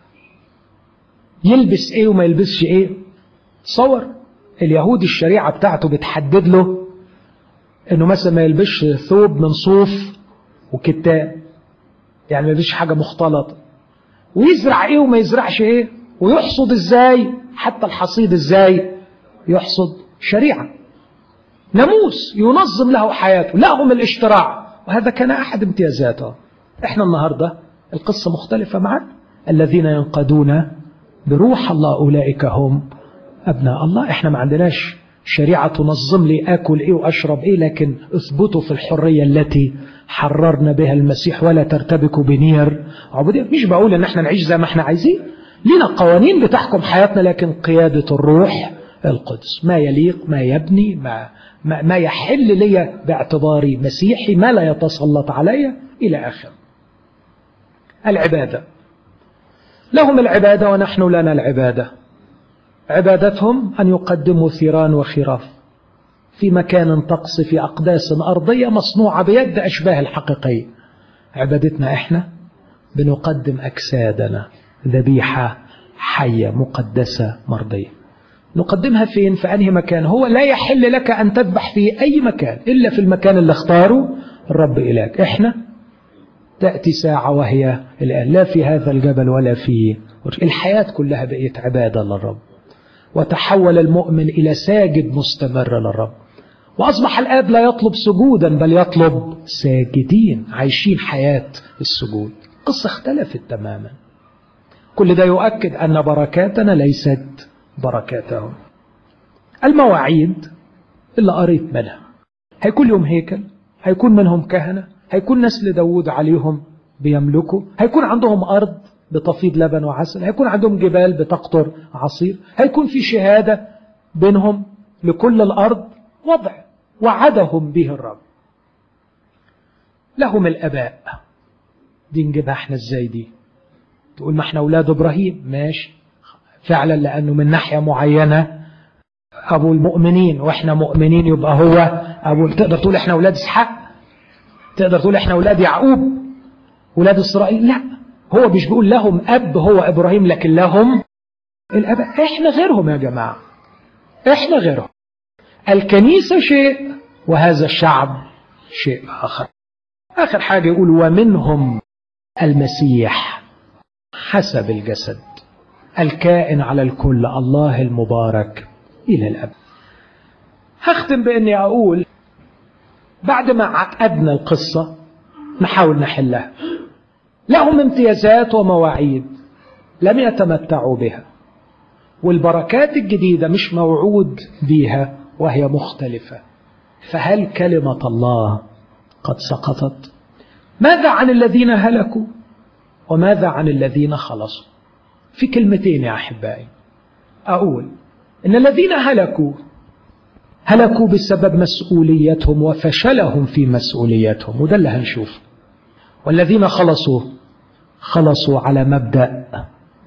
يلبس إيه وما يلبسش إيه تصور اليهود الشريعة بتاعته بتحدد له إنه مثلا ما يلبسش ثوب من صوف وكتان يعني ما يلبسش حاجة مختلطة ويزرع إيه وما يزرعش إيه ويحصد إزاي حتى الحصيد إزاي يحصد شريعة ناموس ينظم له حياته لهم الاشتراع وهذا كان أحد امتيازاته احنا النهاردة القصة مختلفة معنا الذين ينقدون بروح الله أولئك هم أبناء الله احنا ما عندناش شريعة تنظم لي أكل إيه وأشرب إيه لكن اثبتوا في الحرية التي حررنا بها المسيح ولا ترتبكوا بنير عبودية مش بقول إن احنا نعيش زي ما احنا عايزين لنا قوانين بتحكم حياتنا لكن قيادة الروح القدس ما يليق ما يبني ما, ما, ما يحل لي باعتباري مسيحي ما لا يتسلط علي إلى آخر العبادة لهم العبادة ونحن لنا العبادة عبادتهم أن يقدموا ثيران وخراف في مكان طقس في أقداس أرضية مصنوعة بيد أشباه الحقيقية عبادتنا إحنا بنقدم أجسادنا ذبيحة حية مقدسة مرضية نقدمها فين في أنهي مكان هو لا يحل لك أن تذبح في أي مكان إلا في المكان اللي اختاره الرب إليك إحنا تأتي ساعة وهي الآن لا في هذا الجبل ولا في الحياة كلها بقيت عبادة للرب وتحول المؤمن إلى ساجد مستمر للرب وأصبح الآب لا يطلب سجودا بل يطلب ساجدين عايشين حياة السجود قصة اختلفت تماما كل ده يؤكد أن بركاتنا ليست بركاتهم المواعيد اللي قريت منها هيكون لهم هيكل هيكون منهم كهنة هيكون نسل داود عليهم بيملكوا هيكون عندهم أرض بتفيض لبن وعسل هيكون عندهم جبال بتقطر عصير هيكون في شهادة بينهم لكل الأرض وضع وعدهم به الرب لهم الأباء دي نجيبها احنا ازاي دي تقول ما احنا أولاد إبراهيم ماشي فعلا لأنه من ناحية معينة أبو المؤمنين وإحنا مؤمنين يبقى هو أبو تقدر تقول إحنا أولاد إسحاق تقدر تقول إحنا أولاد يعقوب أولاد إسرائيل لا هو مش بيقول لهم أب هو إبراهيم لكن لهم الأباء إحنا غيرهم يا جماعة إحنا غيرهم الكنيسة شيء وهذا الشعب شيء آخر آخر حاجة يقول ومنهم المسيح حسب الجسد الكائن على الكل الله المبارك إلى الأبد هختم بأني أقول بعد ما عقدنا القصة نحاول نحلها لهم امتيازات ومواعيد لم يتمتعوا بها والبركات الجديدة مش موعود بها وهي مختلفة فهل كلمة الله قد سقطت ماذا عن الذين هلكوا وماذا عن الذين خلصوا في كلمتين يا أحبائي أقول إن الذين هلكوا هلكوا بسبب مسؤوليتهم وفشلهم في مسؤوليتهم وده اللي هنشوف والذين خلصوا خلصوا على مبدأ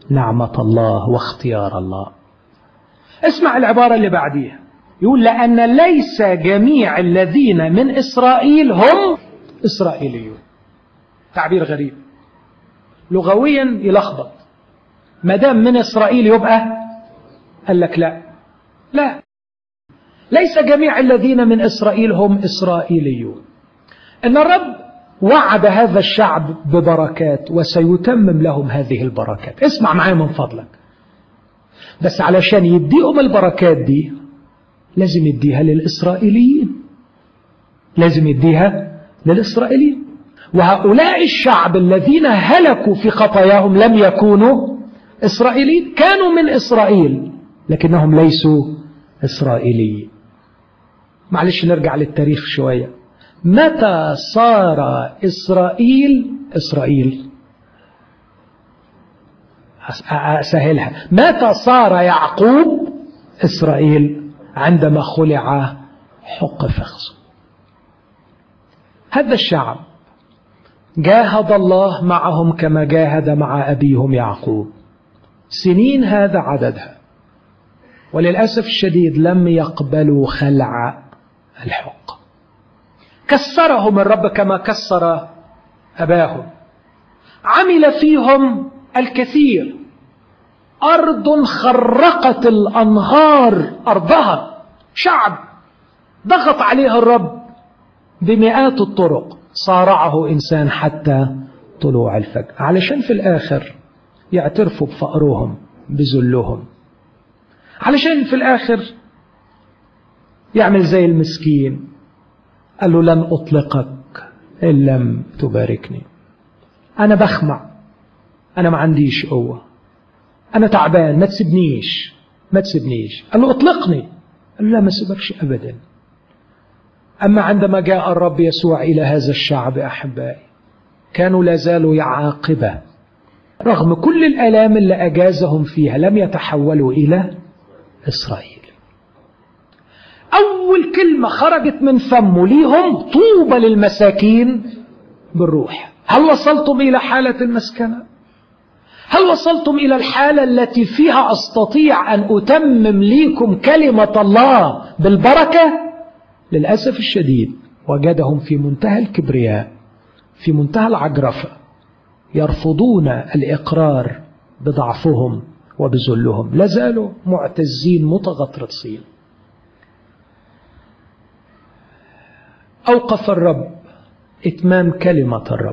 نعمة الله واختيار الله اسمع العبارة اللي بعديها يقول لأن ليس جميع الذين من إسرائيل هم إسرائيليون تعبير غريب لغويا يلخبط ما دام من إسرائيل يبقى قال لك لا لا ليس جميع الذين من إسرائيل هم إسرائيليون إن الرب وعد هذا الشعب ببركات وسيتمم لهم هذه البركات اسمع معايا من فضلك بس علشان يديهم البركات دي لازم يديها للإسرائيليين لازم يديها للإسرائيليين وهؤلاء الشعب الذين هلكوا في خطاياهم لم يكونوا إسرائيليين كانوا من إسرائيل لكنهم ليسوا إسرائيليين معلش نرجع للتاريخ شوية متى صار إسرائيل إسرائيل أسهلها متى صار يعقوب إسرائيل عندما خلع حق فخذ هذا الشعب جاهد الله معهم كما جاهد مع أبيهم يعقوب سنين هذا عددها وللأسف الشديد لم يقبلوا خلع الحق كسرهم الرب كما كسر أباهم عمل فيهم الكثير أرض خرقت الأنهار أرضها شعب ضغط عليها الرب بمئات الطرق صارعه إنسان حتى طلوع الفجر علشان في الآخر يعترفوا بفقرهم بذلهم علشان في الآخر يعمل زي المسكين قال له لن أطلقك إن لم تباركني أنا بخمع أنا ما عنديش قوة أنا تعبان ما تسيبنيش ما تسيبنيش قال له اطلقني قال له لا ما سيبكش أبدا أما عندما جاء الرب يسوع إلى هذا الشعب أحبائي كانوا لا زالوا يعاقبه رغم كل الآلام اللي أجازهم فيها لم يتحولوا إلى إسرائيل أول كلمة خرجت من فمه ليهم طوبى للمساكين بالروح هل وصلتم إلى حالة المسكنة؟ هل وصلتم إلى الحالة التي فيها أستطيع أن أتمم ليكم كلمة الله بالبركة؟ للأسف الشديد وجدهم في منتهى الكبرياء في منتهى العجرفة يرفضون الإقرار بضعفهم وبذلهم لازالوا معتزين متغطرسين أوقف الرب إتمام كلمة الرب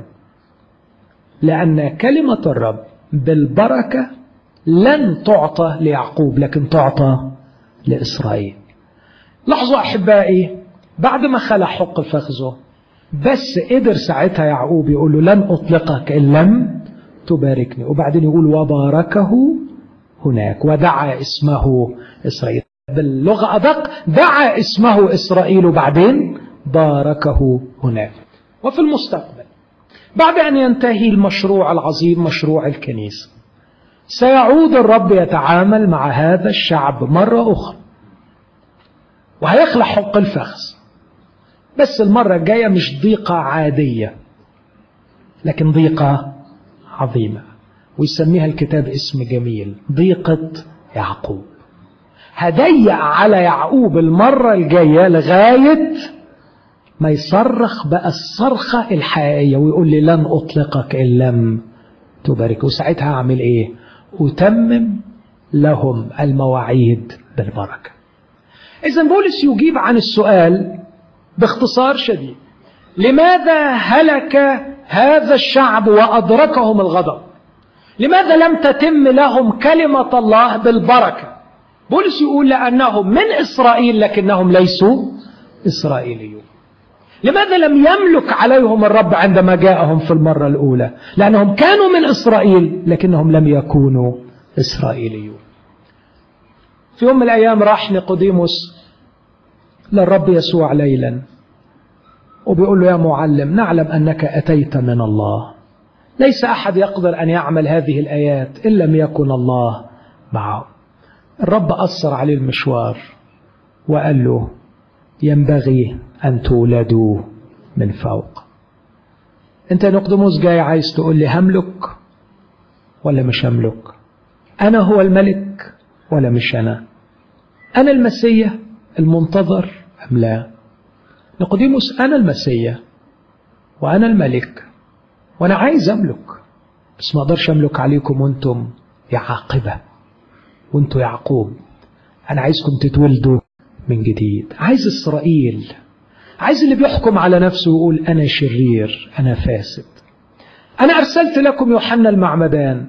لأن كلمة الرب بالبركة لن تعطى ليعقوب لكن تعطى لإسرائيل لاحظوا أحبائي بعد ما خلع حق فخذه بس قدر ساعتها يعقوب يقول له لن أطلقك إن لم تباركني وبعدين يقول وباركه هناك ودعا اسمه إسرائيل باللغة أدق دعا اسمه إسرائيل وبعدين باركه هناك وفي المستقبل بعد أن ينتهي المشروع العظيم مشروع الكنيسة سيعود الرب يتعامل مع هذا الشعب مرة أخرى وهيخلع حق الفخذ بس المرة الجاية مش ضيقة عادية لكن ضيقة عظيمة ويسميها الكتاب اسم جميل ضيقة يعقوب هضيق على يعقوب المرة الجاية لغاية ما يصرخ بقى الصرخة الحقيقية ويقول لي لن أطلقك إن لم تبارك وساعتها أعمل إيه أتمم لهم المواعيد بالبركة إذا بولس يجيب عن السؤال باختصار شديد لماذا هلك هذا الشعب وأدركهم الغضب لماذا لم تتم لهم كلمة الله بالبركة بولس يقول لأنهم من إسرائيل لكنهم ليسوا إسرائيليون لماذا لم يملك عليهم الرب عندما جاءهم في المرة الأولى لأنهم كانوا من إسرائيل لكنهم لم يكونوا إسرائيليون في يوم من الأيام راح نيقوديموس للرب يسوع ليلا وبيقول له يا معلم نعلم أنك أتيت من الله ليس أحد يقدر أن يعمل هذه الآيات إن لم يكن الله معه الرب أثر عليه المشوار وقال له ينبغي أن تولدوا من فوق أنت نقدموس جاي عايز تقول لي هملك ولا مش هملك أنا هو الملك ولا مش أنا أنا المسيح المنتظر أم لا نقديموس أنا المسيح وأنا الملك وأنا عايز أملك بس ما أقدرش أملك عليكم وأنتم يا عاقبة وأنتم يعقوب أنا عايزكم تتولدوا من جديد عايز إسرائيل عايز اللي بيحكم على نفسه ويقول أنا شرير أنا فاسد أنا أرسلت لكم يوحنا المعمدان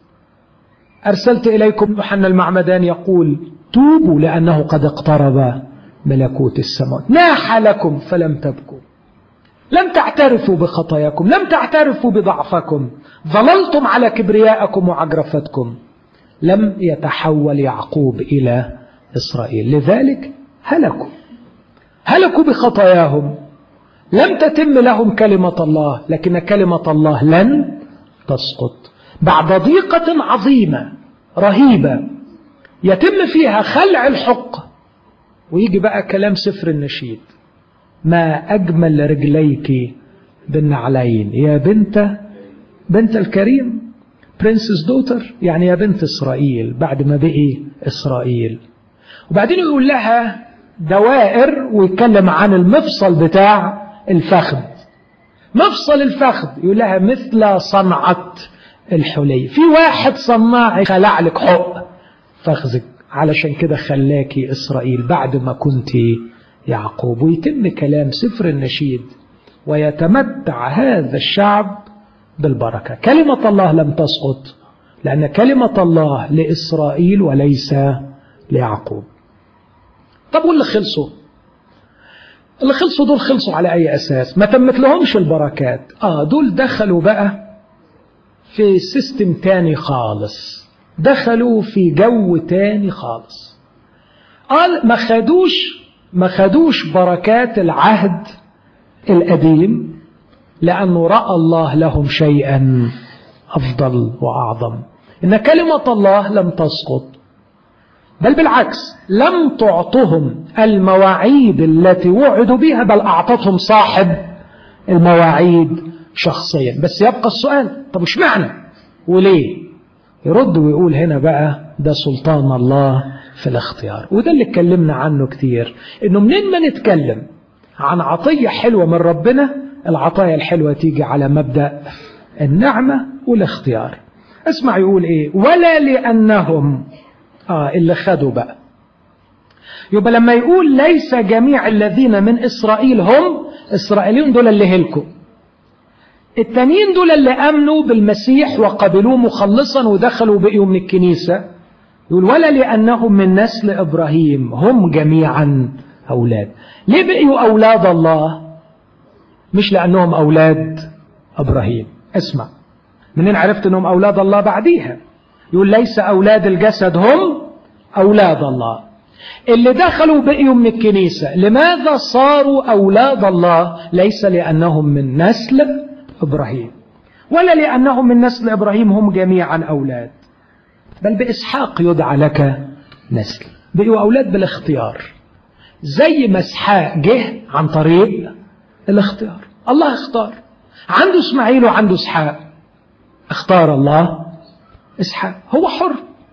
أرسلت إليكم يوحنا المعمدان يقول توبوا لأنه قد اقترب ملكوت السماوات ناح لكم فلم تبكوا لم تعترفوا بخطاياكم لم تعترفوا بضعفكم ظللتم على كبرياءكم وعجرفتكم لم يتحول يعقوب إلى إسرائيل لذلك هلكوا هلكوا بخطاياهم لم تتم لهم كلمة الله لكن كلمة الله لن تسقط بعد ضيقة عظيمة رهيبة يتم فيها خلع الحق ويجي بقى كلام سفر النشيد ما أجمل رجليك بالنعلين يا بنت بنت الكريم برنسس دوتر يعني يا بنت إسرائيل بعد ما بقي إسرائيل وبعدين يقول لها دوائر ويتكلم عن المفصل بتاع الفخذ مفصل الفخذ يقول لها مثل صنعة الحلي في واحد صناعي خلع لك حق فخذك علشان كده خلاكي إسرائيل بعد ما كنت يعقوب ويتم كلام سفر النشيد ويتمتع هذا الشعب بالبركة كلمة الله لم تسقط لأن كلمة الله لإسرائيل وليس ليعقوب طب واللي خلصوا اللي خلصوا دول خلصوا على أي أساس ما تمت لهمش البركات آه دول دخلوا بقى في سيستم تاني خالص دخلوا في جو تاني خالص قال ما خدوش ما خدوش بركات العهد القديم لأنه رأى الله لهم شيئا أفضل وأعظم إن كلمة الله لم تسقط بل بالعكس لم تعطهم المواعيد التي وعدوا بها بل أعطتهم صاحب المواعيد شخصيا بس يبقى السؤال طب مش معنى وليه يرد ويقول هنا بقى ده سلطان الله في الاختيار وده اللي اتكلمنا عنه كتير انه منين ما نتكلم عن عطية حلوة من ربنا العطايا الحلوة تيجي على مبدأ النعمة والاختيار اسمع يقول ايه ولا لأنهم آه اللي خدوا بقى يبقى لما يقول ليس جميع الذين من إسرائيل هم إسرائيليون دول اللي هلكوا التانيين دول اللي أمنوا بالمسيح وقبلوه مخلصا ودخلوا بقيوا من الكنيسة يقول ولا لأنهم من نسل إبراهيم هم جميعا أولاد ليه بقيوا أولاد الله مش لأنهم أولاد إبراهيم اسمع منين عرفت أنهم أولاد الله بعديها يقول ليس أولاد الجسد هم أولاد الله اللي دخلوا بقيوا من الكنيسة لماذا صاروا أولاد الله ليس لأنهم من نسل إبراهيم ولا لأنهم من نسل إبراهيم هم جميعا أولاد بل بإسحاق يدعى لك نسل بقوا أولاد بالاختيار زي ما إسحاق جه عن طريق الاختيار الله اختار عنده إسماعيل وعنده إسحاق اختار الله إسحاق هو حر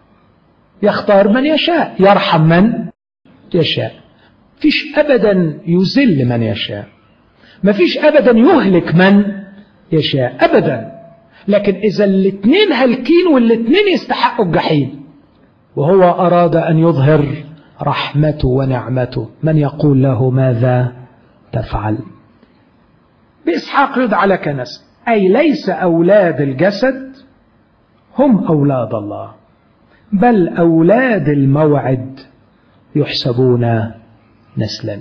يختار من يشاء يرحم من يشاء فيش أبدا يذل من يشاء ما فيش أبدا يهلك من يشاء أبدا لكن إذا الاثنين هالكين والاثنين يستحقوا الجحيم وهو أراد أن يظهر رحمته ونعمته من يقول له ماذا تفعل بإسحاق يدعى لك نسل أي ليس أولاد الجسد هم أولاد الله بل أولاد الموعد يحسبون نسلا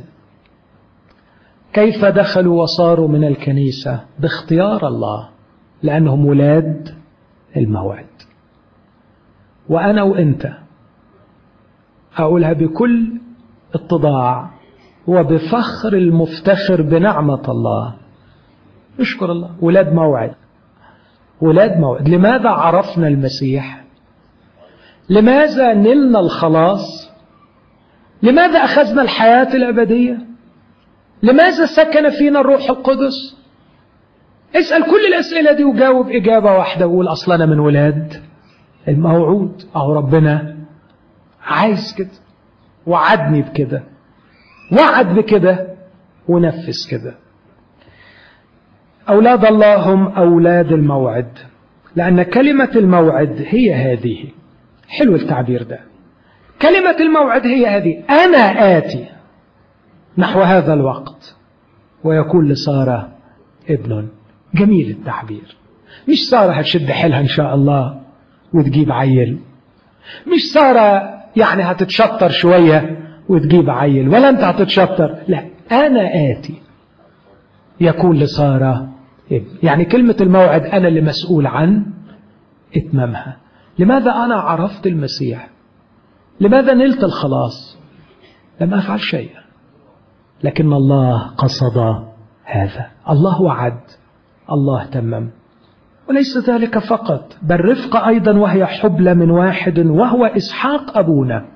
كيف دخلوا وصاروا من الكنيسة باختيار الله لأنهم ولاد الموعد وأنا وإنت أقولها بكل اتضاع وبفخر المفتخر بنعمة الله نشكر الله ولاد موعد ولاد موعد لماذا عرفنا المسيح لماذا نلنا الخلاص لماذا أخذنا الحياة الأبدية لماذا سكن فينا الروح القدس اسأل كل الأسئلة دي وجاوب إجابة واحدة وقول أصلا أنا من ولاد الموعود أو ربنا عايز كده وعدني بكده وعد بكده ونفذ كده أولاد الله هم أولاد الموعد لأن كلمة الموعد هي هذه حلو التعبير ده كلمة الموعد هي هذه أنا آتي نحو هذا الوقت ويكون لسارة ابن جميل التعبير مش سارة هتشد حيلها إن شاء الله وتجيب عيل مش سارة يعني هتتشطر شوية وتجيب عيل ولا أنت هتتشطر لا أنا آتي يكون لسارة ابن يعني كلمة الموعد أنا اللي مسؤول عن إتمامها لماذا أنا عرفت المسيح لماذا نلت الخلاص لم أفعل شيئا لكن الله قصد هذا الله وعد الله تمم وليس ذلك فقط بل رفقة أيضا وهي حبلى من واحد وهو إسحاق أبونا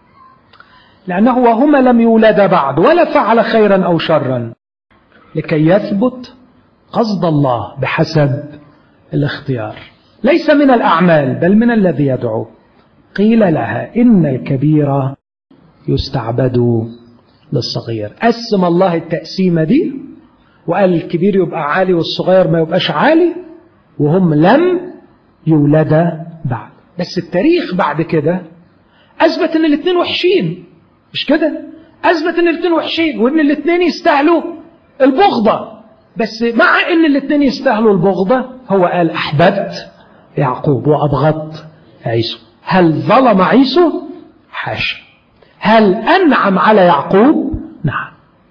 لأنه وهما لم يولدا بعد ولا فعل خيرا أو شرا لكي يثبت قصد الله بحسب الاختيار ليس من الأعمال بل من الذي يدعو قيل لها إن الكبير يستعبد للصغير قسم الله التقسيمة دي وقال الكبير يبقى عالي والصغير ما يبقاش عالي وهم لم يولدا بعد بس التاريخ بعد كده أثبت إن الاثنين وحشين مش كده أثبت إن الاثنين وحشين وإن الاثنين يستاهلوا البغضة بس مع إن الاثنين يستاهلوا البغضة هو قال أحببت يعقوب وأبغضت عيسو هل ظلم عيسو حاشا هل أنعم على يعقوب نعم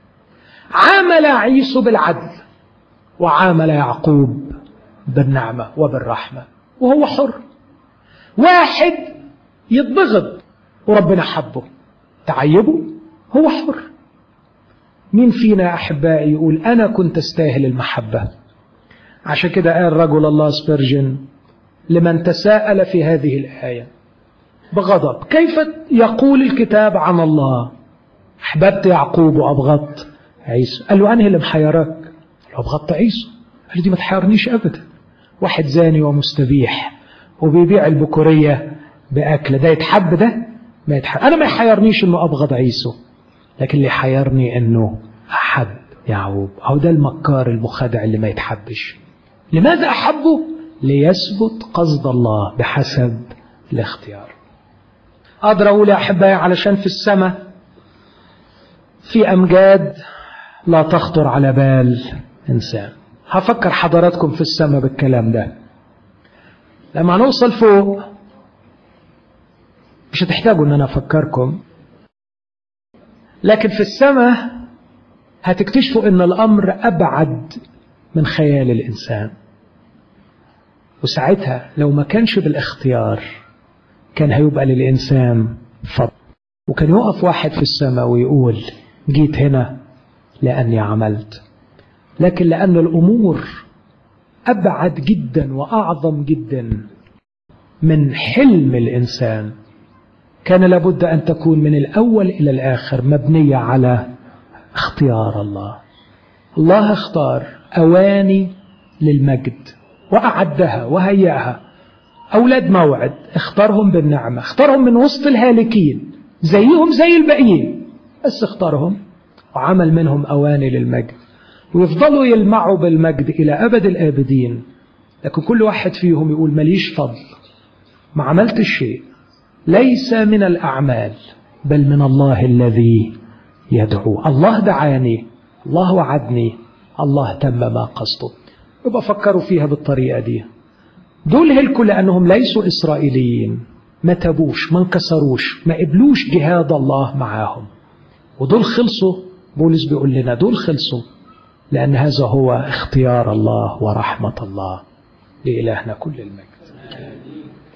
عامل عيسو بالعدل وعامل يعقوب بالنعمة وبالرحمة وهو حر واحد يتبغض وربنا حبه تعيبه هو حر مين فينا يا أحبائي يقول أنا كنت أستاهل المحبة عشان كده قال رجل الله سبيرجن لمن تساءل في هذه الآية بغضب كيف يقول الكتاب عن الله أحببت يعقوب وأبغضت عيسى قال له أنا اللي محيرك قال له أبغضت عيسى قال له دي ما تحيرنيش أبدا واحد زاني ومستبيح وبيبيع البكورية بأكل ده يتحب ده ما يتحب أنا ما يحيرنيش أنه أبغض عيسو لكن اللي حيرني أنه أحب يعقوب أو ده المكار المخادع اللي ما يتحبش لماذا أحبه ليثبت قصد الله بحسب الاختيار أقدر أقول يا أحبائي علشان في السماء في أمجاد لا تخطر على بال إنسان هفكر حضراتكم في السماء بالكلام ده لما نوصل فوق مش هتحتاجوا ان انا افكركم لكن في السماء هتكتشفوا ان الامر ابعد من خيال الانسان وساعتها لو ما كانش بالاختيار كان هيبقى للانسان فضل وكان يقف واحد في السماء ويقول جيت هنا لاني عملت لكن لان الامور ابعد جدا واعظم جدا من حلم الانسان كان لابد ان تكون من الاول الى الاخر مبنيه على اختيار الله الله اختار اواني للمجد واعدها وهيأها اولاد موعد اختارهم بالنعمه اختارهم من وسط الهالكين زيهم زي الباقيين بس اختارهم وعمل منهم اواني للمجد ويفضلوا يلمعوا بالمجد إلى أبد الآبدين لكن كل واحد فيهم يقول ماليش فضل ما عملتش شيء ليس من الأعمال بل من الله الذي يدعو الله دعاني الله وعدني الله تم ما قصده يبقى فكروا فيها بالطريقة دي دول هلكوا لأنهم ليسوا إسرائيليين ما تبوش ما انكسروش ما قبلوش جهاد الله معاهم ودول خلصوا بولس بيقول لنا دول خلصوا لأن هذا هو اختيار الله ورحمة الله لإلهنا كل المجد